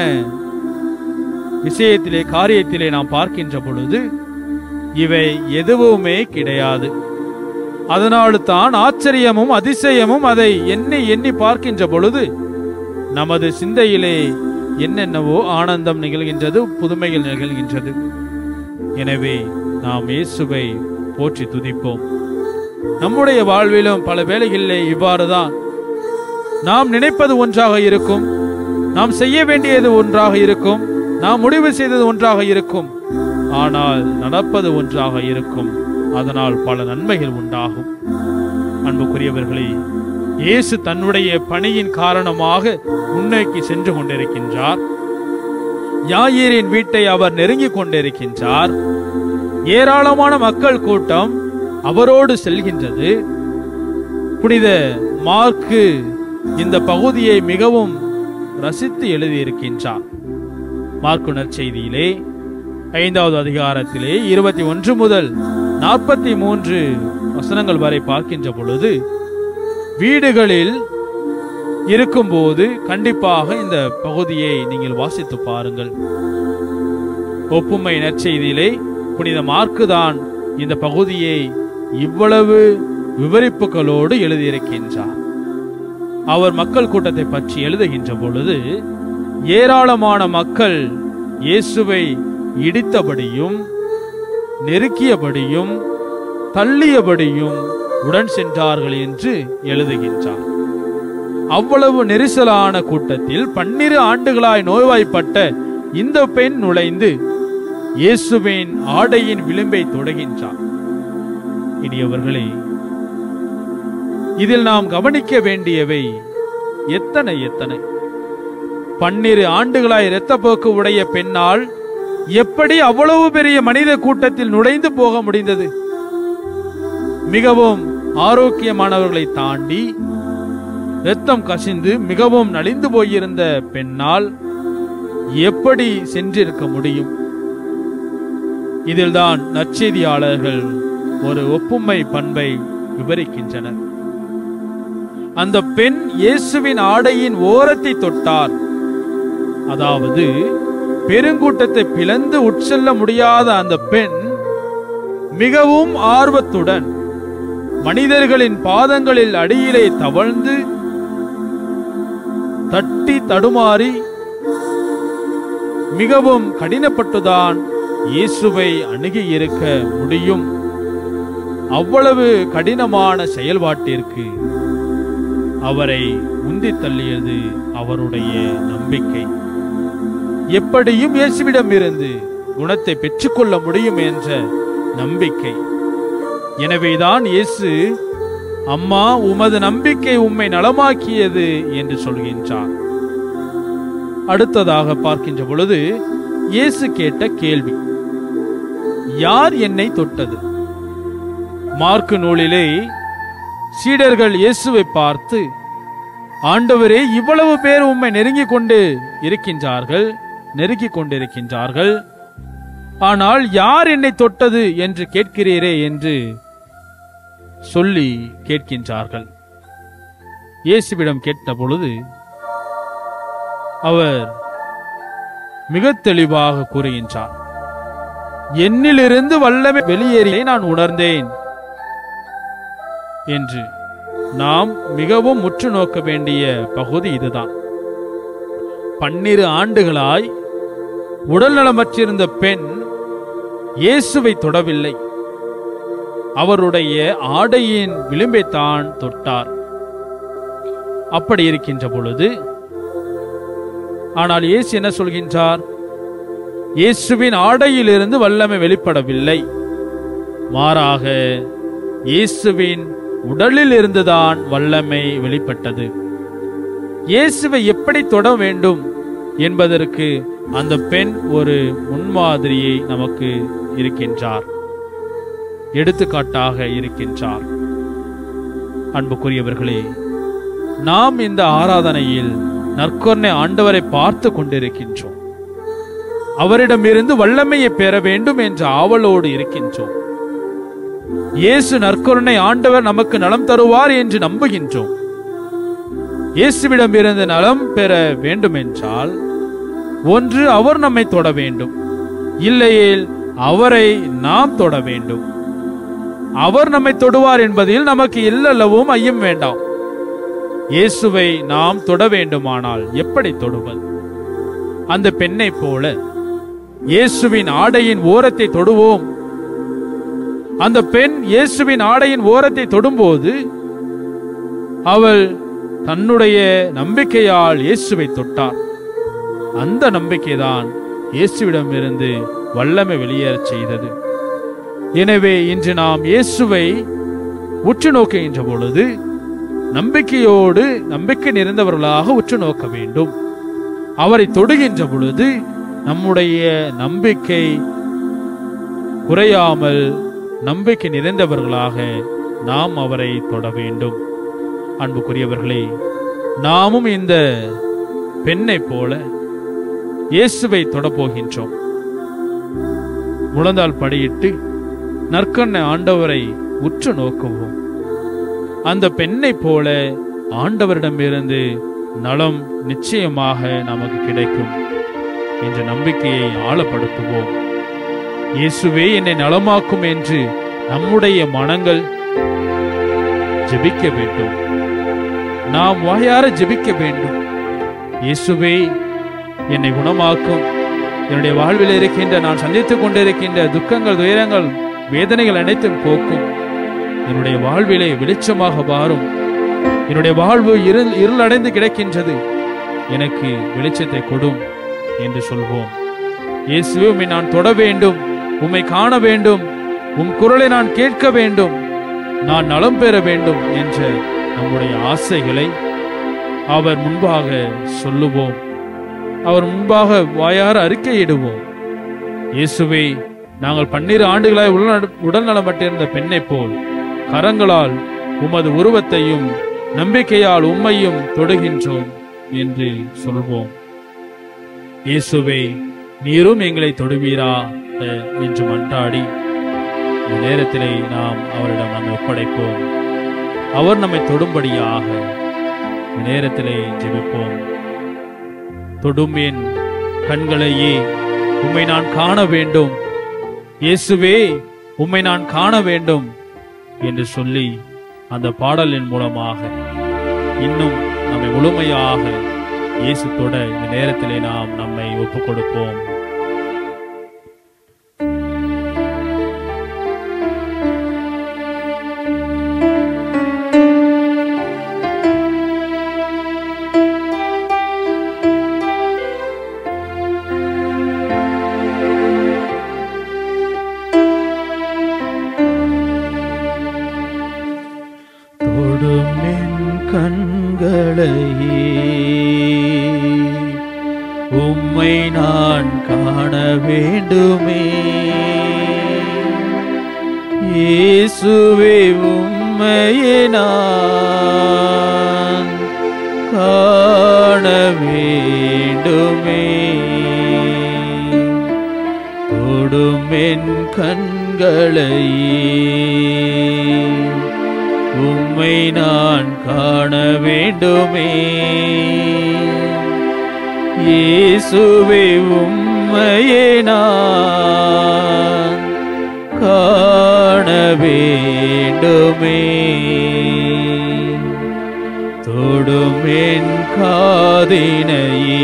Speaker 1: விஷயத்திலே காரியத்திலே நாம் பார்க்கின்ற பொழுது இவை எதுவுமே கிடையாது அதனால் தான் ஆச்சரியமும் அதிசயமும் அதை எண்ணி எண்ணி பார்க்கின்ற பொழுது நமது சிந்தையிலே என்னென்னவோ ஆனந்தம் நிகழ்கின்றது புதுமைகள் நிகழ்கின்றது எனவே நாம் இயேசுவை போற்றி துதிப்போம் நம்முடைய வாழ்விலும் பல வேளைகளிலே இவ்வாறுதான் நாம் நினைப்பது ஒன்றாக இருக்கும் நாம் செய்ய வேண்டியது ஒன்றாக இருக்கும் நாம் முடிவு செய்தது ஒன்றாக இருக்கும் ஆனால் நடப்பது ஒன்றாக இருக்கும் அதனால் பல நன்மைகள் உண்டாகும் அன்புக்குரியவர்களே இயேசு தன்னுடைய பணியின் காரணமாக முன்னோக்கி சென்று கொண்டிருக்கின்றார் யாயீரின் வீட்டை அவர் நெருங்கிக் கொண்டிருக்கின்றார் ஏராளமான மக்கள் கூட்டம் அவரோடு செல்கின்றது புனித மார்க்கு இந்த பகுதியை மிகவும் ரசித்து எழுதியிருக்கின்றார் மார்க்கு நற்செய்தியிலே ஐந்தாவது அதிகாரத்திலே இருபத்தி ஒன்று முதல் நாற்பத்தி மூன்று வசனங்கள் வரை பார்க்கின்ற பொழுது வீடுகளில் இருக்கும்போது கண்டிப்பாக இந்த பகுதியை நீங்கள் வாசித்து பாருங்கள் ஒப்புமை நற்செய்தியிலே புனித மார்க்கு தான் இந்த பகுதியை இவ்வளவு விவரிப்புகளோடு எழுதியிருக்கின்றார் அவர் மக்கள் கூட்டத்தை பற்றி எழுதுகின்ற பொழுது ஏராளமான மக்கள் இயேசுவை இடித்தபடியும் நெருக்கியபடியும் தள்ளியபடியும் உடன் சென்றார்கள் என்று எழுதுகின்றார் அவ்வளவு நெரிசலான கூட்டத்தில் பன்னிரு ஆண்டுகளாய் நோய்வாய்ப்பட்ட இந்த பெண் நுழைந்து இயேசுவின் ஆடையின் விளிம்பை தொடுகின்றார் இனியவர்களே இதில் நாம் கவனிக்க வேண்டியவை எத்தனை எத்தனை பன்னிரு ஆண்டுகளாய் இரத்தப்போக்கு உடைய பெண்ணால் எப்படி அவ்வளவு பெரிய மனித கூட்டத்தில் நுழைந்து போக முடிந்தது மிகவும் ஆரோக்கியமானவர்களை தாண்டி இரத்தம் கசிந்து மிகவும் நலிந்து போயிருந்த பெண்ணால் எப்படி சென்றிருக்க முடியும் இதில்தான் நற்செய்தியாளர்கள் ஒரு ஒப்புமை பண்பை விவரிக்கின்றனர் அந்த பெண் இயேசுவின் ஆடையின் ஓரத்தை தொட்டார் அதாவது பெருங்கூட்டத்தை பிளந்து உட்செல்ல முடியாத அந்த பெண்
Speaker 2: மிகவும் ஆர்வத்துடன் மனிதர்களின் பாதங்களில் அடியிலே தவழ்ந்து தட்டி தடுமாறி மிகவும் கடினப்பட்டுதான் இயேசுவை அணுகி இருக்க முடியும் அவ்வளவு கடினமான செயல்பாட்டிற்கு அவரை உந்தி தள்ளியது அவருடைய நம்பிக்கை எப்படியும் இயேசுவிடம் இருந்து குணத்தை பெற்றுக்கொள்ள முடியும் என்ற நம்பிக்கை எனவேதான் இயேசு அம்மா உமது நம்பிக்கை உம்மை நலமாக்கியது என்று சொல்கின்றார் அடுத்ததாக பார்க்கின்ற பொழுது இயேசு கேட்ட கேள்வி யார் என்னை தொட்டது மார்க்கு நூலிலே சீடர்கள் இயேசுவை பார்த்து ஆண்டவரே இவ்வளவு பேர் உம்மை நெருங்கிக் கொண்டு இருக்கின்றார்கள் நெருங்கிக் கொண்டிருக்கின்றார்கள் ஆனால் யார் என்னை தொட்டது என்று கேட்கிறீரே என்று சொல்லி கேட்கின்றார்கள் இயேசுவிடம் கேட்ட பொழுது அவர் மிக தெளிவாக கூறுகின்றார் என்னிலிருந்து வல்லமை வெளியேறியை நான் உணர்ந்தேன் என்று நாம் மிகவும் உற்று நோக்க வேண்டிய பகுதி இதுதான் பன்னிரு ஆண்டுகளாய் உடல்நலமற்றிருந்த பெண் இயேசுவை தொடவில்லை அவருடைய ஆடையின் விளிம்பைத்தான் தொட்டார் அப்படி இருக்கின்ற பொழுது ஆனால் இயேசு என்ன சொல்கின்றார் இயேசுவின் ஆடையிலிருந்து வல்லமை வெளிப்படவில்லை மாறாக இயேசுவின் உடலில் இருந்துதான் வல்லமை வெளிப்பட்டது இயேசுவை எப்படி தொட வேண்டும் என்பதற்கு அந்த பெண் ஒரு முன்மாதிரியை நமக்கு இருக்கின்றார் எடுத்துக்காட்டாக இருக்கின்றார் அன்புக்குரியவர்களே நாம் இந்த ஆராதனையில் நற்கொன்னை ஆண்டவரை பார்த்து கொண்டிருக்கின்றோம் அவரிடமிருந்து வல்லமையை பெற வேண்டும் என்ற ஆவலோடு இருக்கின்றோம் இயேசு நற்கருணை ஆண்டவர் நமக்கு நலம் தருவார் என்று நம்புகின்றோம் இயேசுவிடம் இருந்து நலம் பெற வேண்டும் என்றால் ஒன்று அவர் நம்மை தொட வேண்டும் இல்லையேல் அவரை நாம் தொட வேண்டும் அவர் நம்மை தொடுவார் என்பதில் நமக்கு எல்லளவும் ஐயம் வேண்டாம் இயேசுவை நாம் தொட வேண்டுமானால் எப்படி தொடுவது அந்த பெண்ணை போல இயேசுவின் ஆடையின் ஓரத்தை தொடுவோம் அந்த பெண் இயேசுவின் ஆடையின் ஓரத்தை தொடும்போது அவள் தன்னுடைய நம்பிக்கையால் இயேசுவை தொட்டார் அந்த நம்பிக்கைதான் இயேசுவிடமிருந்து வல்லமை வெளியேறச் செய்தது எனவே இன்று நாம் இயேசுவை உற்று நோக்குகின்ற பொழுது நம்பிக்கையோடு நம்பிக்கை நிறைந்தவர்களாக உற்று நோக்க வேண்டும் அவரை தொடுகின்ற பொழுது நம்முடைய நம்பிக்கை குறையாமல் நம்பிக்கை நிறைந்தவர்களாக நாம் அவரை தொட வேண்டும் அன்புக்குரியவர்களே நாமும் இந்த பெண்ணை போல இயேசுவை தொடப்போகின்றோம் முழந்தால் படியிட்டு நற்கண்ண ஆண்டவரை உற்று நோக்குவோம் அந்த பெண்ணை போல ஆண்டவரிடமிருந்து நலம் நிச்சயமாக நமக்கு கிடைக்கும் என்ற நம்பிக்கையை ஆழப்படுத்துவோம் இயேசுவே என்னை நலமாக்கும் என்று நம்முடைய மனங்கள் ஜெபிக்க வேண்டும் நாம் வாயார ஜெபிக்க வேண்டும் இயேசுவே என்னை குணமாக்கும் என்னுடைய வாழ்வில் இருக்கின்ற நான் சந்தித்துக் கொண்டிருக்கின்ற துக்கங்கள் துயரங்கள் வேதனைகள் அனைத்தும் போக்கும் என்னுடைய வாழ்விலே வெளிச்சமாக வாரும் என்னுடைய வாழ்வு இருள் இருளடைந்து கிடக்கின்றது எனக்கு வெளிச்சத்தை கொடும் என்று சொல்வோம் இயேசுவே உம்மை நான் தொட வேண்டும் உம்மை காண வேண்டும் உம் குரலை நான் கேட்க வேண்டும் நான் நலம் பெற வேண்டும் என்ற நம்முடைய ஆசைகளை அவர் முன்பாக சொல்லுவோம் அவர் முன்பாக வாயார அறிக்கையிடுவோம் இயேசுவே நாங்கள் பன்னிரு ஆண்டுகளாய் உடல் உடல்நலமற்றிருந்த பெண்ணை போல் கரங்களால் உமது உருவத்தையும் நம்பிக்கையால் உம்மையும் தொடுகின்றோம் என்று சொல்வோம் இயேசுவே நீரும் எங்களை தொடுவீரா என்று மன்றாடி இந்த நேரத்திலே நாம் அவரிடம் நம்மை ஒப்படைப்போம் அவர் நம்மை தொடும்படியாக இந்த நேரத்திலே ஜெபிப்போம் தொடும் என் கண்களையே உம்மை நான் காண வேண்டும் இயேசுவே
Speaker 1: உம்மை நான் காண வேண்டும் என்று சொல்லி அந்த பாடலின் மூலமாக இன்னும் நம்மை முழுமையாக இயேசு தொட இந்த நேரத்திலே நாம் நம்மை ஒப்புக் கொடுப்போம்
Speaker 3: தொடும் என் கண்களையே உம்மை நான் காண வேண்டுமே இயேசுவே உம்மையே நான் காண வேண்டுமே தொடும் என் கண்களையே உம்மை நான் காண வேண்டுமே இயேசுவே உம்மையே நான் காண வேண்டுமே தொடும் என் காதினையே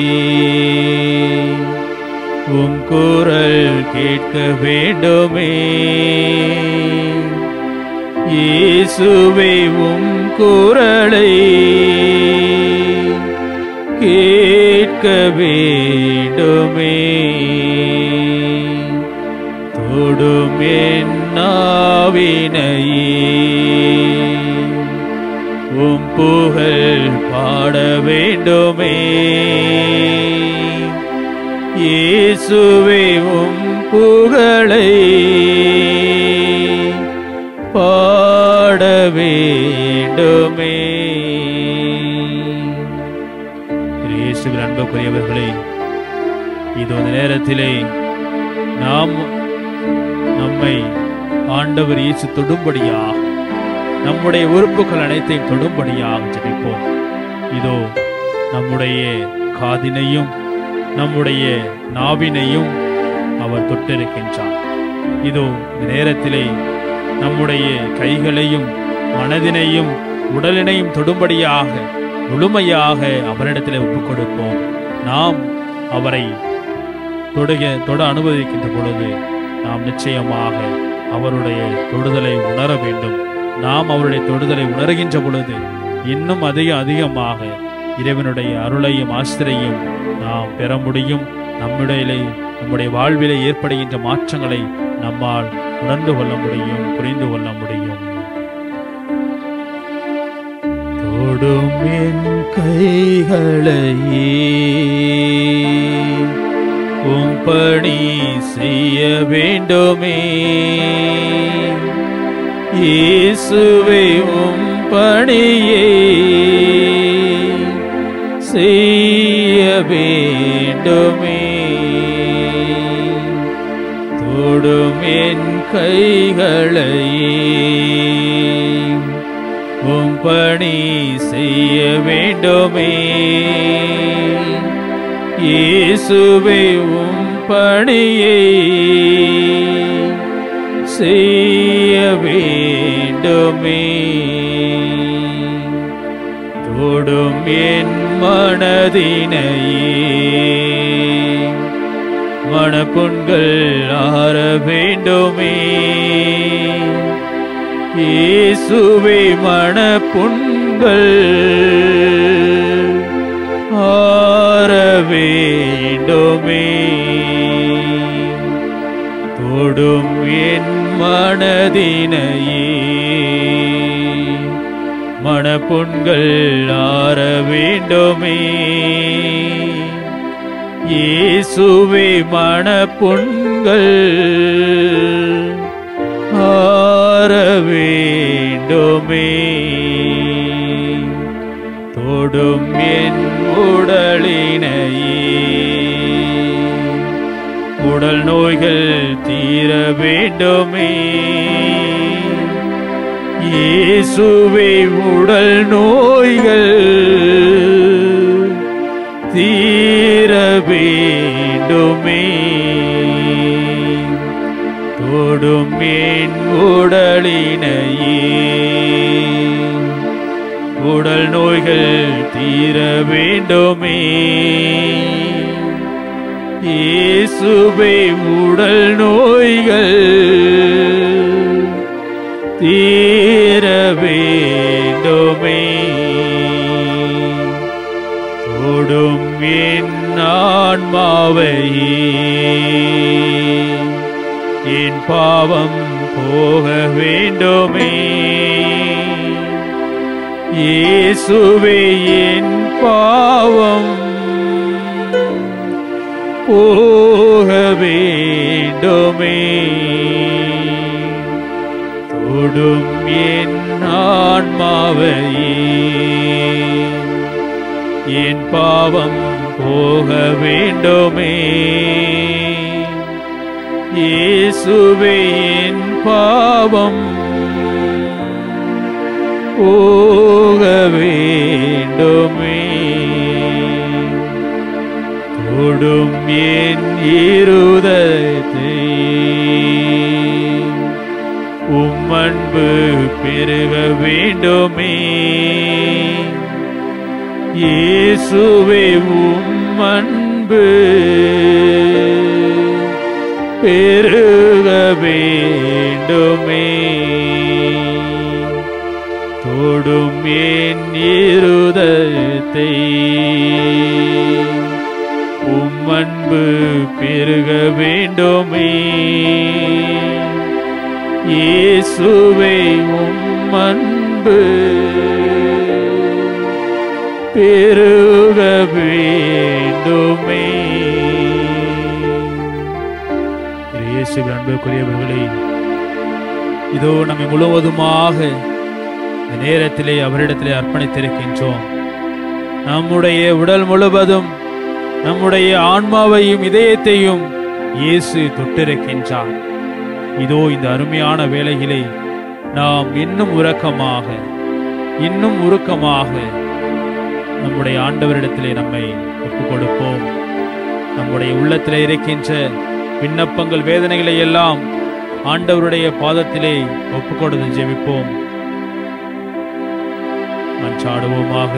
Speaker 3: உம் குரல் கேட்க வேண்டுமே இயேசுவே உம் குரலை கேட்க வேண்டுமே தொடும் என் நாவினையே உம் புகழ் பாட வேண்டுமே இயேசுவே உம் புகழை பாட வேண்டுமே
Speaker 1: இயேசுவில் அன்புக்குரியவர்களே இது இந்த நேரத்திலே நாம் நம்மை ஆண்டவர் இயேசு தொடும்படியாக நம்முடைய உறுப்புகள் அனைத்தையும் தொடும்படியாக ஜெபிப்போம் இதோ நம்முடைய காதினையும் நம்முடைய நாவினையும் அவர் தொட்டிருக்கின்றார் இதோ இந்த நேரத்திலே நம்முடைய கைகளையும் மனதினையும் உடலினையும் தொடும்படியாக முழுமையாக அவரிடத்திலே ஒப்புக் கொடுப்போம் நாம் அவரை தொடுக தொட அனுபவிக்கின்ற பொழுது நாம் நிச்சயமாக அவருடைய தொடுதலை உணர வேண்டும் நாம் அவருடைய தொடுதலை உணர்கின்ற பொழுது இன்னும் அதிக அதிகமாக இறைவனுடைய அருளையும் ஆசிரியையும் நாம் பெற முடியும் நம்முடைய நம்முடைய வாழ்விலே ஏற்படுகின்ற மாற்றங்களை நம்மால் உணர்ந்து கொள்ள முடியும் புரிந்து கொள்ள முடியும்
Speaker 3: தொடும் என் கைகளையே உம் பணி செய்ய வேண்டுமே இயேசுவே உம் பணியே செய்ய வேண்டுமே தொடும் என் கைகளையே உம் பணி செய்ய வேண்டுமே இயேசுவே உம் பணியை செய்ய வேண்டுமே தொடும் என் மனதினையே மனப்புண்கள் ஆற வேண்டுமே இயேசுவே மனப்புண்கள் ஆற வேண்டுமே தொடும் என் மனதினையே மனப்புண்கள் ஆற வேண்டுமே இயேசுவே மனப்புண்கள் ஆற வேண்டுமே தொடும் என் உடலினையே உடல் நோய்கள் தீர வேண்டுமே இயேசுவே உடல் நோய்கள் தீர வேண்டுமே தொடும் என் உடலினையே உடல் நோய்கள் தீர வேண்டுமே இயேசுவே உடல் நோய்கள் தீர வேண்டுமே தொடும் என் ஆன்மாவையே என் பாவம் போக வேண்டுமே இயேசுவே என் பாவம் போக வேண்டுமே தொடும் என் ஆன்மாவையே என் பாவம் போக வேண்டுமே இயேசுவே என் பாவம் போக வேண்டுமே தொடும் என் இருதயத்தை உம் அன்பு பெருக வேண்டுமே இயேசுவே உம் அன்பு பெருக வேண்டுமே தொடும் என் இருதயத்தை உம் அன்பு பெருக வேண்டுமே இயேசுவே உம் அன்பு பெருக வேண்டுமே
Speaker 1: இயேசுவின் அன்புக்குரியவர்களே இதோ நம்மை முழுவதுமாக இந்த நேரத்திலே அவரிடத்திலே அர்ப்பணித்திருக்கின்றோம் நம்முடைய உடல் முழுவதும் நம்முடைய ஆன்மாவையும் இதயத்தையும் இயேசு தொட்டிருக்கின்றார் இதோ இந்த அருமையான வேளையிலே நாம் இன்னும் உறக்கமாக இன்னும் உருக்கமாக நம்முடைய ஆண்டவரிடத்திலே நம்மை ஒப்புக் கொடுப்போம் நம்முடைய உள்ளத்திலே இருக்கின்ற விண்ணப்பங்கள் வேதனைகளை எல்லாம் ஆண்டவருடைய பாதத்திலே ஒப்புக் கொடுத்து ஜெபிப்போம் மன்றாடுவோமாக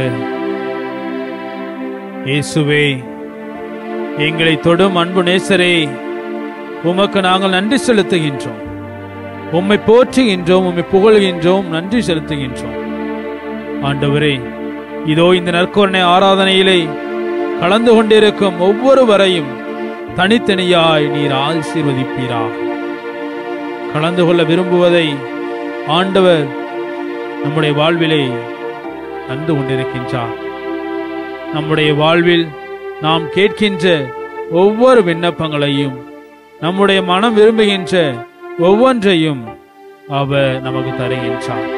Speaker 1: இயேசுவே எங்களை தொடும் அன்பு நேசரே உமக்கு நாங்கள் நன்றி செலுத்துகின்றோம் உம்மை போற்றுகின்றோம் உம்மை புகழ்கின்றோம் நன்றி செலுத்துகின்றோம் ஆண்டவரே இதோ இந்த நற்கருணை ஆராதனையிலே கலந்து கொண்டிருக்கும் ஒவ்வொருவரையும் தனித்தனியாய் நீர் ஆசீர்வதிப்பீராக கலந்து கொள்ள விரும்புவதை ஆண்டவர் நம்முடைய வாழ்விலே தந்து கொண்டிருக்கின்றார் நம்முடைய வாழ்வில் நாம் கேட்கின்ற ஒவ்வொரு விண்ணப்பங்களையும் நம்முடைய மனம் விரும்புகின்ற ஒவ்வொன்றையும் அவர் நமக்கு தருகின்றார்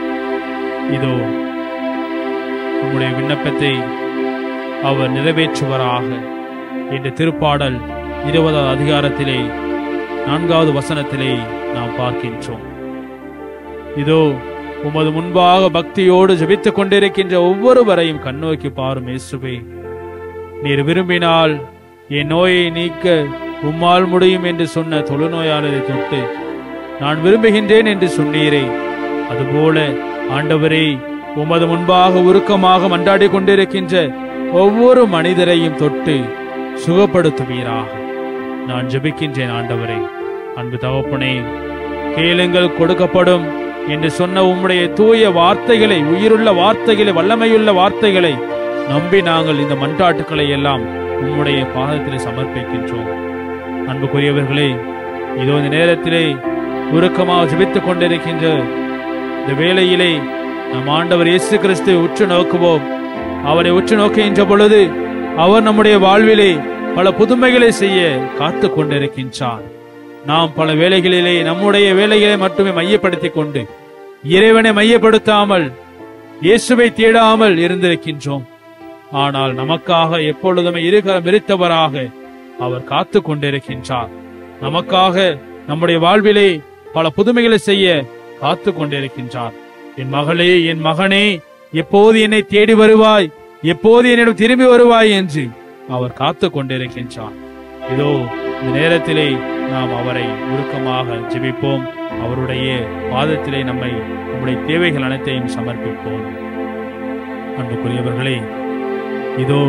Speaker 1: இதோ நம்முடைய விண்ணப்பத்தை அவர் நிறைவேற்றுவராக என்ற திருப்பாடல் இருபதாவது அதிகாரத்திலே நான்காவது வசனத்திலே நாம் பார்க்கின்றோம் இதோ உமது முன்பாக பக்தியோடு ஜெபித்துக் கொண்டிருக்கின்ற ஒவ்வொருவரையும் கண்ணோக்கி பாரும் இயேசுவே நீர் விரும்பினால் என் நோயை நீக்க உம்மால் முடியும் என்று சொன்ன தொழுநோயாளரை தொட்டு நான் விரும்புகின்றேன் என்று சொன்னீரே அதுபோல ஆண்டவரே உமது முன்பாக உருக்கமாக மன்றாடி கொண்டிருக்கின்ற ஒவ்வொரு மனிதரையும் தொட்டு சுகப்படுத்துவீராக நான் ஜெபிக்கின்றேன் ஆண்டவரே அன்பு தகப்பனே கேளுங்கள் கொடுக்கப்படும் என்று சொன்ன உம்முடைய தூய வார்த்தைகளை உயிருள்ள வார்த்தைகளை வல்லமையுள்ள வார்த்தைகளை நம்பி நாங்கள் இந்த மன்றாட்டுக்களை எல்லாம் உம்முடைய பாதத்திலே சமர்ப்பிக்கின்றோம் அன்புக்குரியவர்களே இதோ இந்த நேரத்திலே உருக்கமாக ஜெபித்துக் கொண்டிருக்கின்ற இந்த வேளையிலே நம் ஆண்டவர் இயேசு கிறிஸ்து உற்று நோக்குவோம் அவரை உற்று நோக்குகின்ற பொழுது அவர் நம்முடைய வாழ்விலே பல புதுமைகளை செய்ய காத்து கொண்டிருக்கின்றார் நாம் பல வேளைகளிலே நம்முடைய வேலைகளை மட்டுமே மையப்படுத்திக் கொண்டு இறைவனை மையப்படுத்தாமல் இயேசுவை தேடாமல் இருந்திருக்கின்றோம் ஆனால் நமக்காக எப்பொழுதுமே இருகரம் விரித்தவராக அவர் காத்து கொண்டிருக்கின்றார் நமக்காக நம்முடைய வாழ்விலே பல புதுமைகளை செய்ய காத்து கொண்டிருக்கின்றார் என் மகளே என் மகனே எப்போது என்னை தேடி வருவாய் எப்போது என்னிடம் திரும்பி வருவாய் என்று அவர் காத்து கொண்டிருக்கின்றார் இதோ இந்த நேரத்திலே நாம் அவரை உருக்கமாக ஜெபிப்போம் அவருடைய பாதத்திலே நம்மை நம்முடைய தேவைகள் அனைத்தையும் சமர்ப்பிப்போம் அன்புக்குரியவர்களே இதோ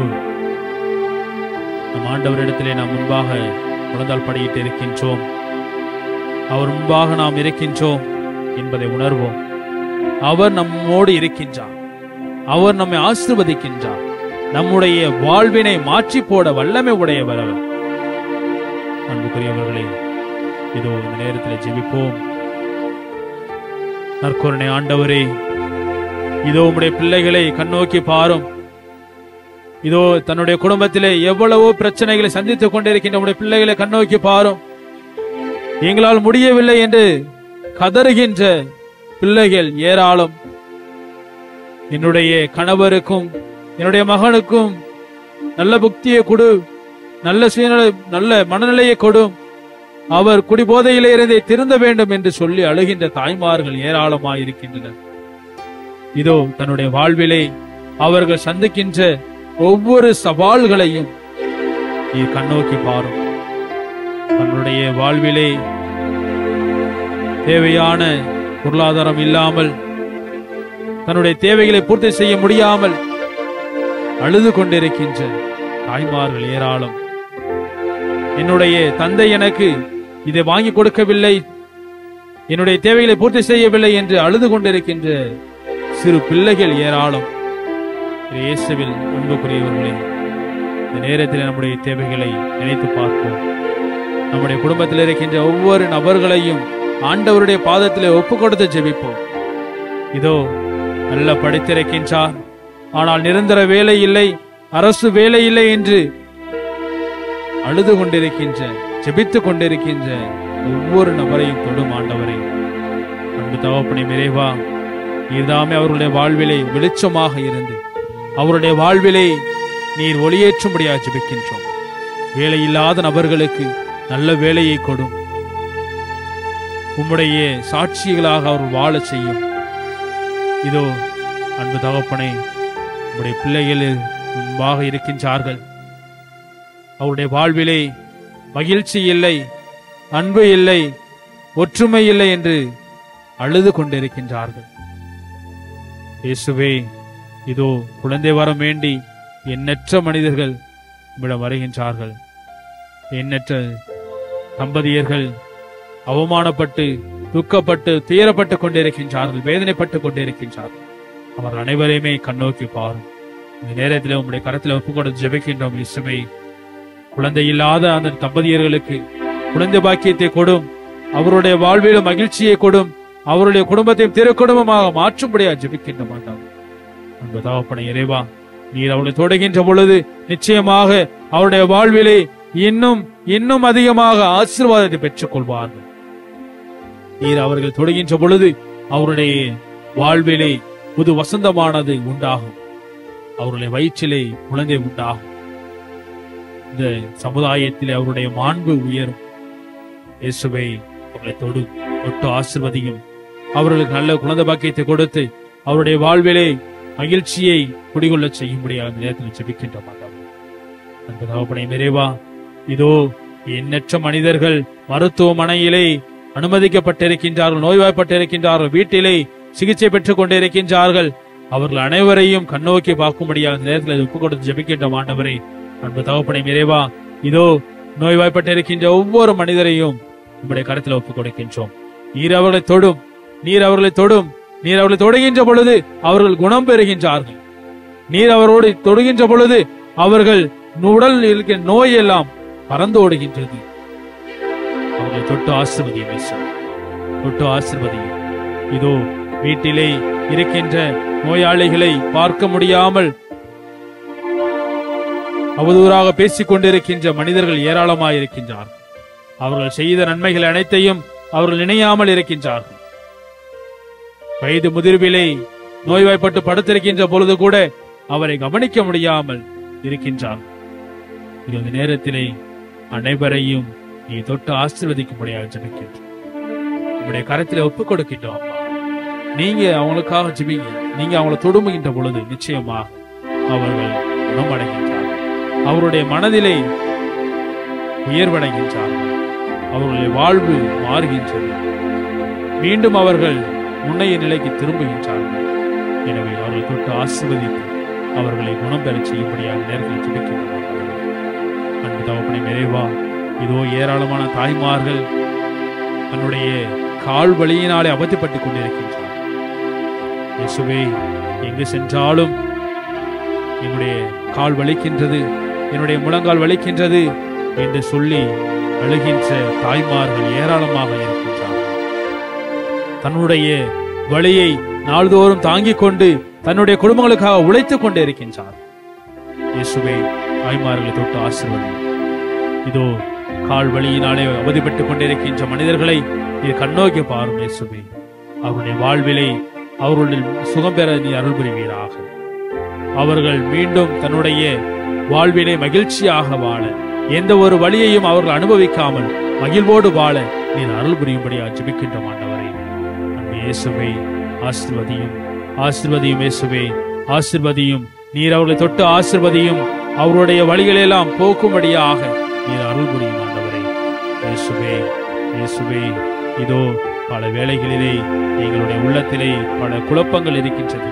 Speaker 1: நம் ஆண்டவரிடத்திலே நாம் முன்பாக முழந்தால் படியிட்டு இருக்கின்றோம் அவர் முன்பாக நாம் இருக்கின்றோம் என்பதை உணர்வோம் அவர் நம்மோடு இருக்கின்றார் அவர் நம்மை ஆசிர்வதிக்கின்றார் நம்முடைய வாழ்வினை மாற்றி போட வல்லமை உடையவர் அவர் அன்புக்குரியவர்களே இதோ இந்த நேரத்தில் ஜெபிப்போம் நற்கருணை ஆண்டவரே இதோ உம்முடைய பிள்ளைகளை கண்ணோக்கி பாரும் இதோ தன்னுடைய குடும்பத்திலே எவ்வளவோ பிரச்சனைகளை சந்தித்துக் கொண்டிருக்கின்ற உடைய பிள்ளைகளை கண்ணோக்கி பாரும் எங்களால் முடியவில்லை என்று கதறுகின்ற பிள்ளைகள் ஏராளம் என்னுடைய கணவருக்கும் என்னுடைய மகனுக்கும் நல்ல புக்தியை கொடு நல்ல சுயநல நல்ல மனநிலையை கொடும் அவர் குடிபோதையிலே இருந்தே திருந்த வேண்டும் என்று சொல்லி அழுகின்ற தாய்மார்கள் ஏராளமாய் இருக்கின்றனர் இதோ தன்னுடைய வாழ்விலே அவர்கள் சந்திக்கின்ற ஒவ்வொரு சவால்களையும் நீ கண்ணோக்கி பாரும் தன்னுடைய வாழ்விலே தேவையான பொருளாதாரம் இல்லாமல் தன்னுடைய தேவைகளை பூர்த்தி செய்ய முடியாமல் அழுது கொண்டிருக்கின்ற தாய்மார்கள் ஏராளம் என்னுடைய தந்தை எனக்கு இதை வாங்கி கொடுக்கவில்லை என்னுடைய தேவைகளை பூர்த்தி செய்யவில்லை என்று அழுது கொண்டிருக்கின்ற சிறு பிள்ளைகள் ஏராளம் இயேசுவில் அன்புக்குரியவர்களே இந்த நேரத்தில் நம்முடைய தேவைகளை நினைத்து பார்ப்போம் நம்முடைய குடும்பத்தில் இருக்கின்ற ஒவ்வொரு நபர்களையும் ஆண்டவருடைய பாதத்திலே ஒப்பு கொடுத்து ஜெபிப்போம் இதோ நல்ல படித்திருக்கின்றார் ஆனால் நிரந்தர வேலை இல்லை அரசு வேலை இல்லை என்று அழுது கொண்டிருக்கின்ற ஜெபித்துக் கொண்டிருக்கின்ற ஒவ்வொரு நபரையும் தொடும் ஆண்டவரை அன்பு தகப்பனை நிறைவா நீர்தாமே அவர்களுடைய வாழ்விலே வெளிச்சமாக இருந்து அவருடைய வாழ்விலே நீர் ஒளியேற்றும்படியாக ஜெபிக்கின்றோம் வேலை இல்லாத நபர்களுக்கு நல்ல வேலையை கொடும் உம்முடைய சாட்சிகளாக அவர் வாழச் செய்யும் இதோ அன்பு தகப்பனை உம்முடைய பிள்ளைகள் முன்பாக இருக்கின்றார்கள் அவருடைய வாழ்விலே மகிழ்ச்சி இல்லை அன்பு இல்லை ஒற்றுமை இல்லை என்று அழுது கொண்டிருக்கின்றார்கள் இயேசுவே இதோ குழந்தை வரம் வேண்டி எண்ணற்ற மனிதர்கள் உம்மிடம் வருகின்றார்கள் எண்ணற்ற தம்பதியர்கள் அவமானப்பட்டு துக்கப்பட்டு துயரப்பட்டு கொண்டிருக்கின்றார்கள் வேதனைப்பட்டு கொண்டிருக்கின்றார்கள் அவர் அனைவரையுமே கண்ணோக்கி பாரும் இந்த நேரத்தில் உங்களுடைய கரத்தில் ஒப்பு கொடுத்து ஜெபிக்கின்றோம் இயேசுவை குழந்தை இல்லாத அந்த தம்பதியர்களுக்கு குழந்தை பாக்கியத்தை கொடும் அவருடைய வாழ்விலும் மகிழ்ச்சியை கொடும் அவருடைய குடும்பத்தையும் திரு குடும்பமாக மாற்றும்படியா ஜெபிக்கின்ற மாட்டார் அன்பு தகப்பனை இறைவா நீர் அவளை தொடுகின்ற பொழுது நிச்சயமாக அவருடைய வாழ்விலே இன்னும் இன்னும் அதிகமாக ஆசீர்வாதத்தை பெற்றுக் கொள்வார்கள் நீர் அவர்கள் தொடுகின்ற பொழுது அவருடைய வாழ்விலே புது வசந்தமானது உண்டாகும் அவருடைய வயிற்றிலே குழந்தை உண்டாகும் இந்த சமுதாயத்திலே அவருடைய மாண்பு உயரும் இயேசுவை அவர்களை தொடு தொட்டு ஆசிர்வதியும் அவர்களுக்கு நல்ல குழந்தை பாக்கியத்தை கொடுத்து அவருடைய வாழ்விலே மகிழ்ச்சியை குடிகொள்ள செய்யும்படியாக இந்த நேரத்தில் ஜெபிக்கின்ற மாட்டார் அன்பு தகப்பனை நிறைவா இதோ எண்ணற்ற மனிதர்கள் மருத்துவமனையிலே அனுமதிக்கப்பட்டிருக்கின்றார்கள் நோய்வாய்ப்பட்டிருக்கின்றார்கள் வீட்டிலே சிகிச்சை பெற்றுக் கொண்டிருக்கின்றார்கள் அவர்கள் அனைவரையும் கண்ணோக்கி பார்க்கும்படியாக இந்த நேரத்தில் ஒப்புக் கொடுத்து ஜெபிக்கின்ற ஆண்டவரே அன்பு தகப்பனை நிறைவா இதோ நோய்வாய்ப்பட்டிருக்கின்ற ஒவ்வொரு மனிதரையும் உங்களுடைய கருத்தில் ஒப்புக் கொடுக்கின்றோம் நீர் அவர்களை தொடும் நீர் அவர்களை தொடும் நீர் அவர்களை தொடுகின்ற பொழுது அவர்கள் குணம் பெறுகின்றார்கள் நீர் அவரோடு தொடுகின்ற பொழுது அவர்கள் உடல் இருக்கிற நோய் எல்லாம் பறந்து ஓடுகின்றது அவர்களை தொட்டு ஆசிர்வதியும் இயேசுவே. தொட்டு ஆசிர்வதியும் இதோ வீட்டிலே இருக்கின்ற நோயாளிகளை பார்க்க முடியாமல் அவதூறாக பேசிக் கொண்டிருக்கின்ற மனிதர்கள் ஏராளமாய் இருக்கின்றார்கள் அவர்கள் செய்த நன்மைகள் அனைத்தையும் அவர்கள் நினையாமல் இருக்கின்றார்கள் வயது முதிர்விலே நோய்வாய்ப்பட்டு படுத்திருக்கின்ற பொழுது கூட அவரை கவனிக்க முடியாமல் இருக்கின்றார் இந்த நேரத்திலே அனைவரையும் நீ தொட்டு ஆசீர்வதிக்கும்படியாக ஜெபிக்கின்றோம் உங்களுடைய கரத்திலே ஒப்புக் கொடுக்கின்றோம் அப்பா. நீங்க அவங்களுக்காக ஜெபிங்க நீங்க அவங்களை தொடுமுகின்ற பொழுது நிச்சயமாக அவர்கள் குணமடைகின்றார்கள் அவருடைய மனதிலே உயர்வடைகின்றார்கள்
Speaker 2: அவர்களுடைய வாழ்வு மாறுகின்றது மீண்டும் அவர்கள் முன்னைய நிலைக்கு திரும்புகின்றார்கள் எனவே அவர்களை தொட்டு ஆசிர்வதித்து அவர்களை குணம் பெறச் செய்யும்படியாக நேர்களை துடிக்கின்றனர் அன்பு தகப்பனை நிறைவா இதோ ஏராளமான தாய்மார்கள் தன்னுடைய கால் வழியினாலே அவதிப்பட்டுக் கொண்டிருக்கின்றார் இயேசுவே எங்கு சென்றாலும் என்னுடைய கால் வலிக்கின்றது என்னுடைய முழங்கால் வலிக்கின்றது என்று சொல்லி அழுகின்ற தாய்மார்கள் ஏராளமாக இருக்கின்றார்கள் தன்னுடைய வழியை நாள்தோறும் தாங்கிக் கொண்டு தன்னுடைய குடும்பங்களுக்காக உழைத்துக் கொண்டே இருக்கின்றார் இயேசுவே தாய்மார்களை தொட்டு ஆசீர்வதி இதோ கால் வழியினாலே அவதிப்பட்டுக் கொண்டிருக்கின்ற மனிதர்களை நீ கண்ணோக்கி பாரும் இயேசுவே அவருடைய வாழ்விலே அவர்களுடைய சுகம் பெற நீ அருள் புரிவீராக அவர்கள் மீண்டும் தன்னுடைய வாழ்விலே மகிழ்ச்சியாக வாழ எந்த ஒரு வழியையும் அவர்கள் அனுபவிக்காமல் மகிழ்வோடு வாழ நீ அருள் புரியும்படியாக ஜெபிக்கின்ற ஆண்டவரே அன்பு இயேசுவை ஆசிர்வதியும் ஆசிர்வதியும் இயேசுவே ஆசிர்வதியும் நீர் அவர்களை தொட்டு ஆசிர்வதியும் அவருடைய வழிகளெல்லாம் போக்கும்படியாக நீர் அருள் புரியும் ஆண்டவரே இயேசுவே இயேசுவே இதோ பல வேளைகளிலே எங்களுடைய உள்ளத்திலே பல குழப்பங்கள் இருக்கின்றது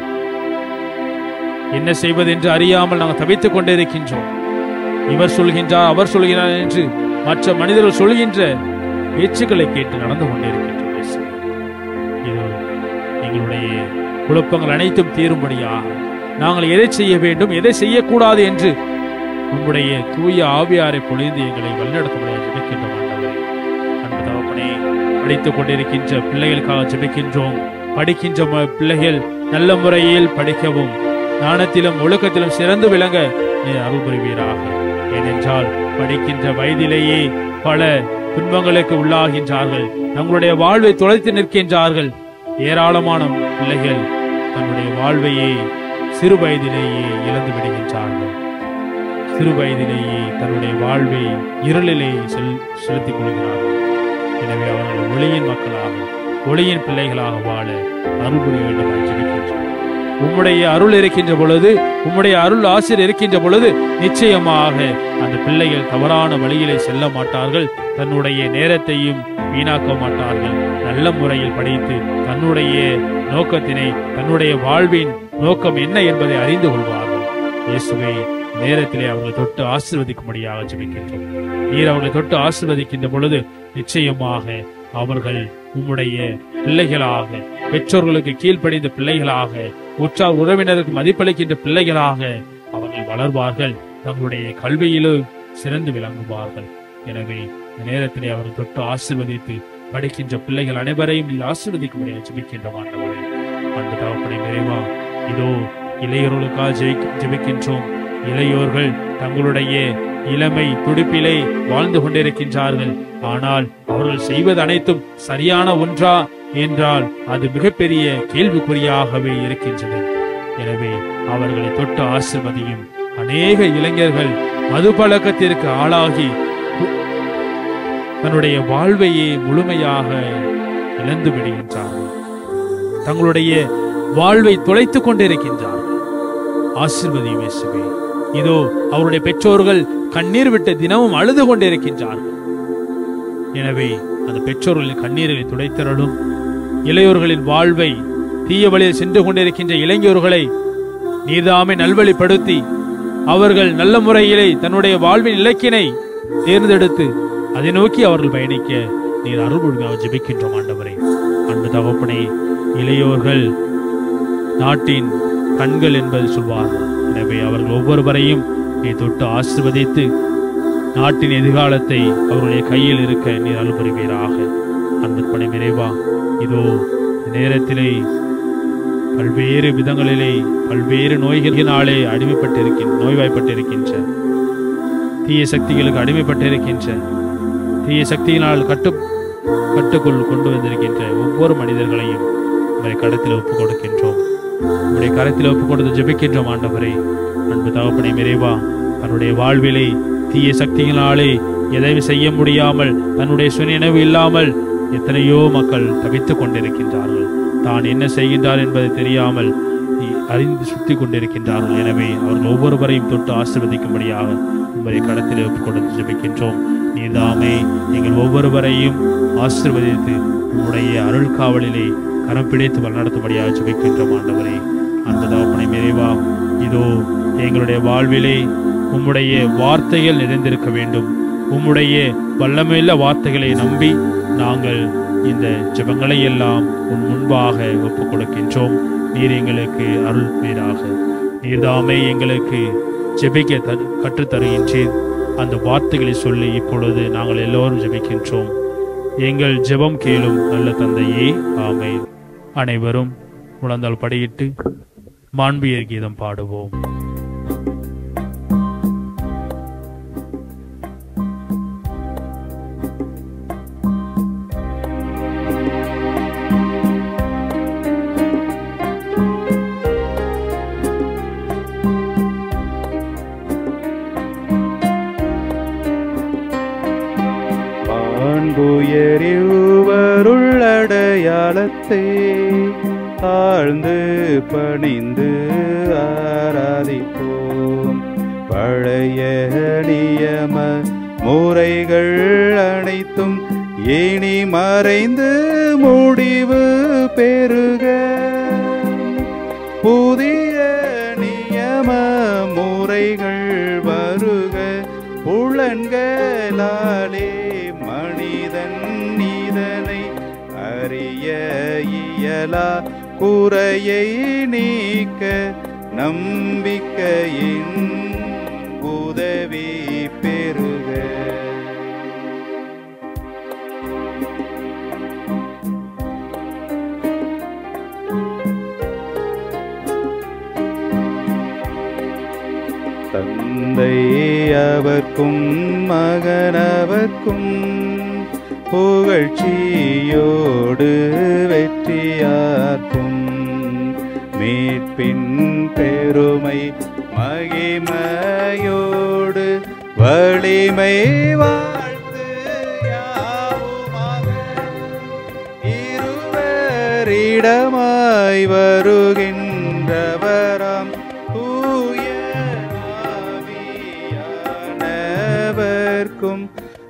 Speaker 2: என்ன செய்வது என்று அறியாமல் நாங்கள் தவித்துக் கொண்டே இருக்கின்றோம் இவர் சொல்கின்றார் அவர் சொல்கிறார் என்று மற்ற மனிதர்கள் சொல்கின்ற பேச்சுக்களை கேட்டு நடந்து கொண்டிருக்கின்றோம் இயேசுவே. இது எங்களுடைய குழப்பங்கள் அனைத்தும் தீரும்படியாக நாங்கள் எதை செய்ய வேண்டும் எதை செய்யக்கூடாது என்று உங்களுடைய தூய ஆவியாரை பொழிந்து எங்களை வழிநடத்தும்படியாக ஜெபிக்கின்றோம் ஆண்டவரே அன்பு தகப்பனே படித்துக் கொண்டிருக்கின்ற பிள்ளைகளுக்காக ஜெபிக்கின்றோம் படிக்கின்ற ம- பிள்ளைகள் நல்ல முறையில் படிக்கவும் ஞானத்திலும் ஒழுக்கத்திலும் சிறந்து விளங்க நீ அருள் புரிவீராக ஏனென்றால் படிக்கின்ற வயதிலேயே பல துன்பங்களுக்கு உள்ளாகின்றார்கள் தங்களுடைய வாழ்வை தொலைத்து நிற்கின்றார்கள் ஏராளமான பிள்ளைகள் தன்னுடைய வாழ்வையே சிறு வயதிலேயே இழந்து விடுகின்றார்கள் சிறு வயதிலேயே தன்னுடைய வாழ்வை இருளிலே செல் செலுத்திக் கொள்கிறார்கள் எனவே அவர்கள் ஒளியின் மக்களாக ஒளியின் பிள்ளைகளாக வாழ அருள் புரிய வேண்டும் என்று ஜெபிக்கின்றோம் உம்முடைய அருள் இருக்கின்ற பொழுது உம்முடைய அருள் ஆசிரியர் இருக்கின்ற பொழுது நிச்சயமாக அந்த பிள்ளைகள் தவறான வழியிலே செல்ல மாட்டார்கள் தன்னுடைய நேரத்தையும் வீணாக்க மாட்டார்கள் நல்ல முறையில் படித்து தன்னுடைய நோக்கத்தினை தன்னுடைய வாழ்வின் நோக்கம் என்ன என்பதை அறிந்து கொள்வார்கள் இயேசுவே நேரத்திலே அவர்களை தொட்டு ஆசீர்வதிக்கும்படியாக ஜெபிக்கின்றோம் நீர் அவர்களை தொட்டு ஆசீர்வதிக்கின்ற பொழுது நிச்சயமாக அவர்கள் உம்முடைய பிள்ளைகளாக பெற்றோர்களுக்கு கீழ்ப்படிந்த பிள்ளைகளாக உற்றார் உறவினருக்கு மதிப்பளிக்கின்ற பிள்ளைகளாக அவர்கள் வளர்வார்கள் தங்களுடைய கல்வியிலும் சிறந்து விளங்குவார்கள் எனவே இந்த நேரத்திலே அவர்கள் தொட்டு ஆசீர்வதித்து படிக்கின்ற பிள்ளைகள் அனைவரையும் நீர் ஆசீர்வதிக்கும்படியாக ஜெபிக்கின்ற ஆண்டவரே அன்பு தகப்பனை நிறைவா இதோ இளையோர்களுக்காக ஜெயிக்க- ஜெபிக்கின்றோம் இளையோர்கள் தங்களுடைய இளமை துடிப்பிலே வாழ்ந்து கொண்டிருக்கின்றார்கள் ஆனால் அவர்கள் செய்வது அனைத்தும் சரியான ஒன்றா என்றால் அது மிகப்பெரிய கேள்விக்குறியாகவே இருக்கின்றது எனவே அவர்களை தொட்டு ஆசிர்வதியும் அநேக இளைஞர்கள் மது பழக்கத்திற்கு ஆளாகி கு- தன்னுடைய வாழ்வையே முழுமையாக இழந்து விடுகின்றார்கள் தங்களுடைய வாழ்வை தொலைத்துக் கொண்டிருக்கின்றார்கள் ஆசிர்வதியும் இயேசுவே இதோ அவருடைய பெற்றோர்கள் கண்ணீர் விட்டு தினமும் அழுது கொண்டிருக்கின்றார்கள் எனவே அந்த பெற்றோர்களின் கண்ணீரை துடைத்தரலும் இளையோர்களின் வாழ்வை தீய வழியில் சென்று கொண்டிருக்கின்ற இளைஞர்களை நீர்தாமே நல்வழிப்படுத்தி அவர்கள் நல்ல முறையிலே தன்னுடைய வாழ்வின் இலக்கினை தேர்ந்தெடுத்து அதை நோக்கி அவர்கள் பயணிக்க நீர் அருள்முழுமையாக ஜெபிக்கின்றோம் ஆண்டவரே அன்பு தகப்பனே இளையோர்கள் நாட்டின் கண்கள் என்பது சொல்வார்கள் எனவே அவர்கள் ஒவ்வொருவரையும் நீ தொட்டு ஆசிர்வதித்து நாட்டின் எதிர்காலத்தை அவருடைய கையில் இருக்க நீர் அருள்புரிவீராக அன்பு பணி நிறைவா இதோ இந்த நேரத்திலே பல்வேறு விதங்களிலே பல்வேறு நோய்களினாலே அடிமைப்பட்டிருக்கின்ற நோய்வாய்ப்பட்டிருக்கின்ற தீய சக்திகளுக்கு அடிமைப்பட்டிருக்கின்ற தீய சக்தியினால் கட்டு கட்டுக்குள் கொண்டு வந்திருக்கின்ற ஒவ்வொரு மனிதர்களையும் உங்களை கடத்தில் ஒப்புக் கொடுக்கின்றோம் உங்களுடைய கரத்தில் ஒப்புக் கொடுத்து ஜெபிக்கின்றோம் ஆண்டவரே அன்பு தகப்பனை நிறைவா தன்னுடைய வாழ்விலே தீய சக்தியினாலே எதையும் செய்ய முடியாமல் தன்னுடைய சுயநினைவு இல்லாமல் எத்தனையோ மக்கள் தவித்துக் கொண்டிருக்கின்றார்கள் தான் என்ன செய்கின்றார் என்பதை தெரியாமல் இ- அறிந்து சுத்தி கொண்டிருக்கின்றார்கள் எனவே அவர்கள் ஒவ்வொருவரையும் தொட்டு ஆசீர்வதிக்கும்படியாக உங்களை கடத்தில் ஒப்புக் கொடுத்து ஜெபிக்கின்றோம்
Speaker 1: நீதாமே எங்கள் ஒவ்வொருவரையும் ஆசீர்வதித்து உம்முடைய அருள் காவலிலே கரம் பிடித்து வழிநடத்தும்படியாக ஜெபிக்கின்றோம் ஆண்டவரே அந்த தகப்பனை நிறைவா இதோ எங்களுடைய வாழ்விலே உம்முடைய வார்த்தைகள் நிறைந்திருக்க வேண்டும் உம்முடைய வல்லமையுள்ள வார்த்தைகளை நம்பி நாங்கள் இந்த ஜெபங்களை எல்லாம் உன் முன்பாக ஒப்புக் கொடுக்கின்றோம் நீர் எங்களுக்கு அருள் மீராக நீர்தாமே எங்களுக்கு ஜெபிக்க த கற்றுத் தருகின்றீர் அந்த வார்த்தைகளை சொல்லி இப்பொழுது நாங்கள் எல்லோரும் ஜெபிக்கின்றோம் எங்கள் ஜெபம் கேளும் நல்ல தந்தையே ஆமென் அனைவரும் முழந்தால் படியிட்டு மாண்பியர் கீதம் பாடுவோம்
Speaker 4: அன்புயரிவருள்ளடையாளத்தை தாழ்ந்து பணிந்து ஆராதிப்போம் பழைய நியம முறைகள் அனைத்தும் இனி மறைந்து முடிவு பெறுக புதிய நியம முறைகள் வருக புலன்களாலே மனிதன் இதனை அறிய இயலா குறையை நீக்க நம்பிக்கையின் உதவி பெறுக தந்தை அவர்க்கும் மகனவர்க்கும் புகழ்ச்சியோடு வெற்றியார்க்கும் மீட்பின் பெருமை மகிமையோடு வலிமை வாழ்த்து யாவுமாக இருவரிடமாய் வருகின்றவராம் தூய ஆவியானவர்க்கும்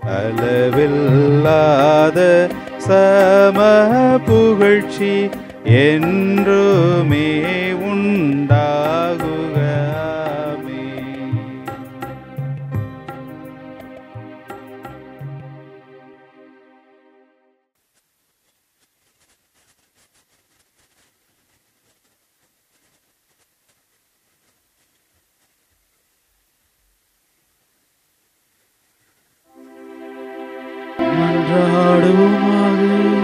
Speaker 4: அளவில்லாத சம புகழ்ச்சி என்றுமே உண்டாகுக ஆமென்.
Speaker 3: மன்றாடுவோமாக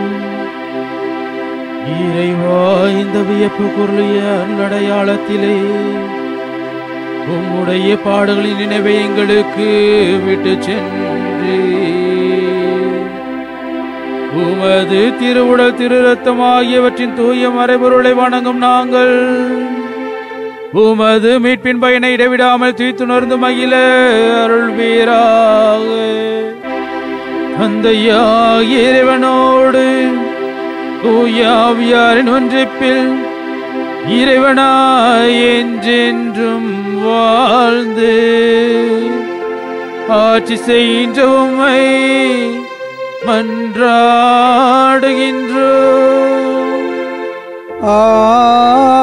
Speaker 3: இறைவா இந்த வியப்பு குரலிய அடையாளத்திலே உம்முடைய பாடுகளின் நினைவை எங்களுக்கு விட்டு சென்று உமது திருவுடல் திரு ரத்தம் ஆகியவற்றின் தூய மறைபொருளை வணங்கும் நாங்கள் உமது மீட்பின் பயனை இடைவிடாமல் தீத்துணர்ந்து மகிழ அருள்வீராக தந்தையா இறைவனோடு தூயாவியாரின் ஒன்றிப்பில் இறைவனாய் என்றென்றும் வாழ்ந்து ஆட்சி செய்கின்ற உம்மை மன்றாடுகின்றோம்
Speaker 4: ஆ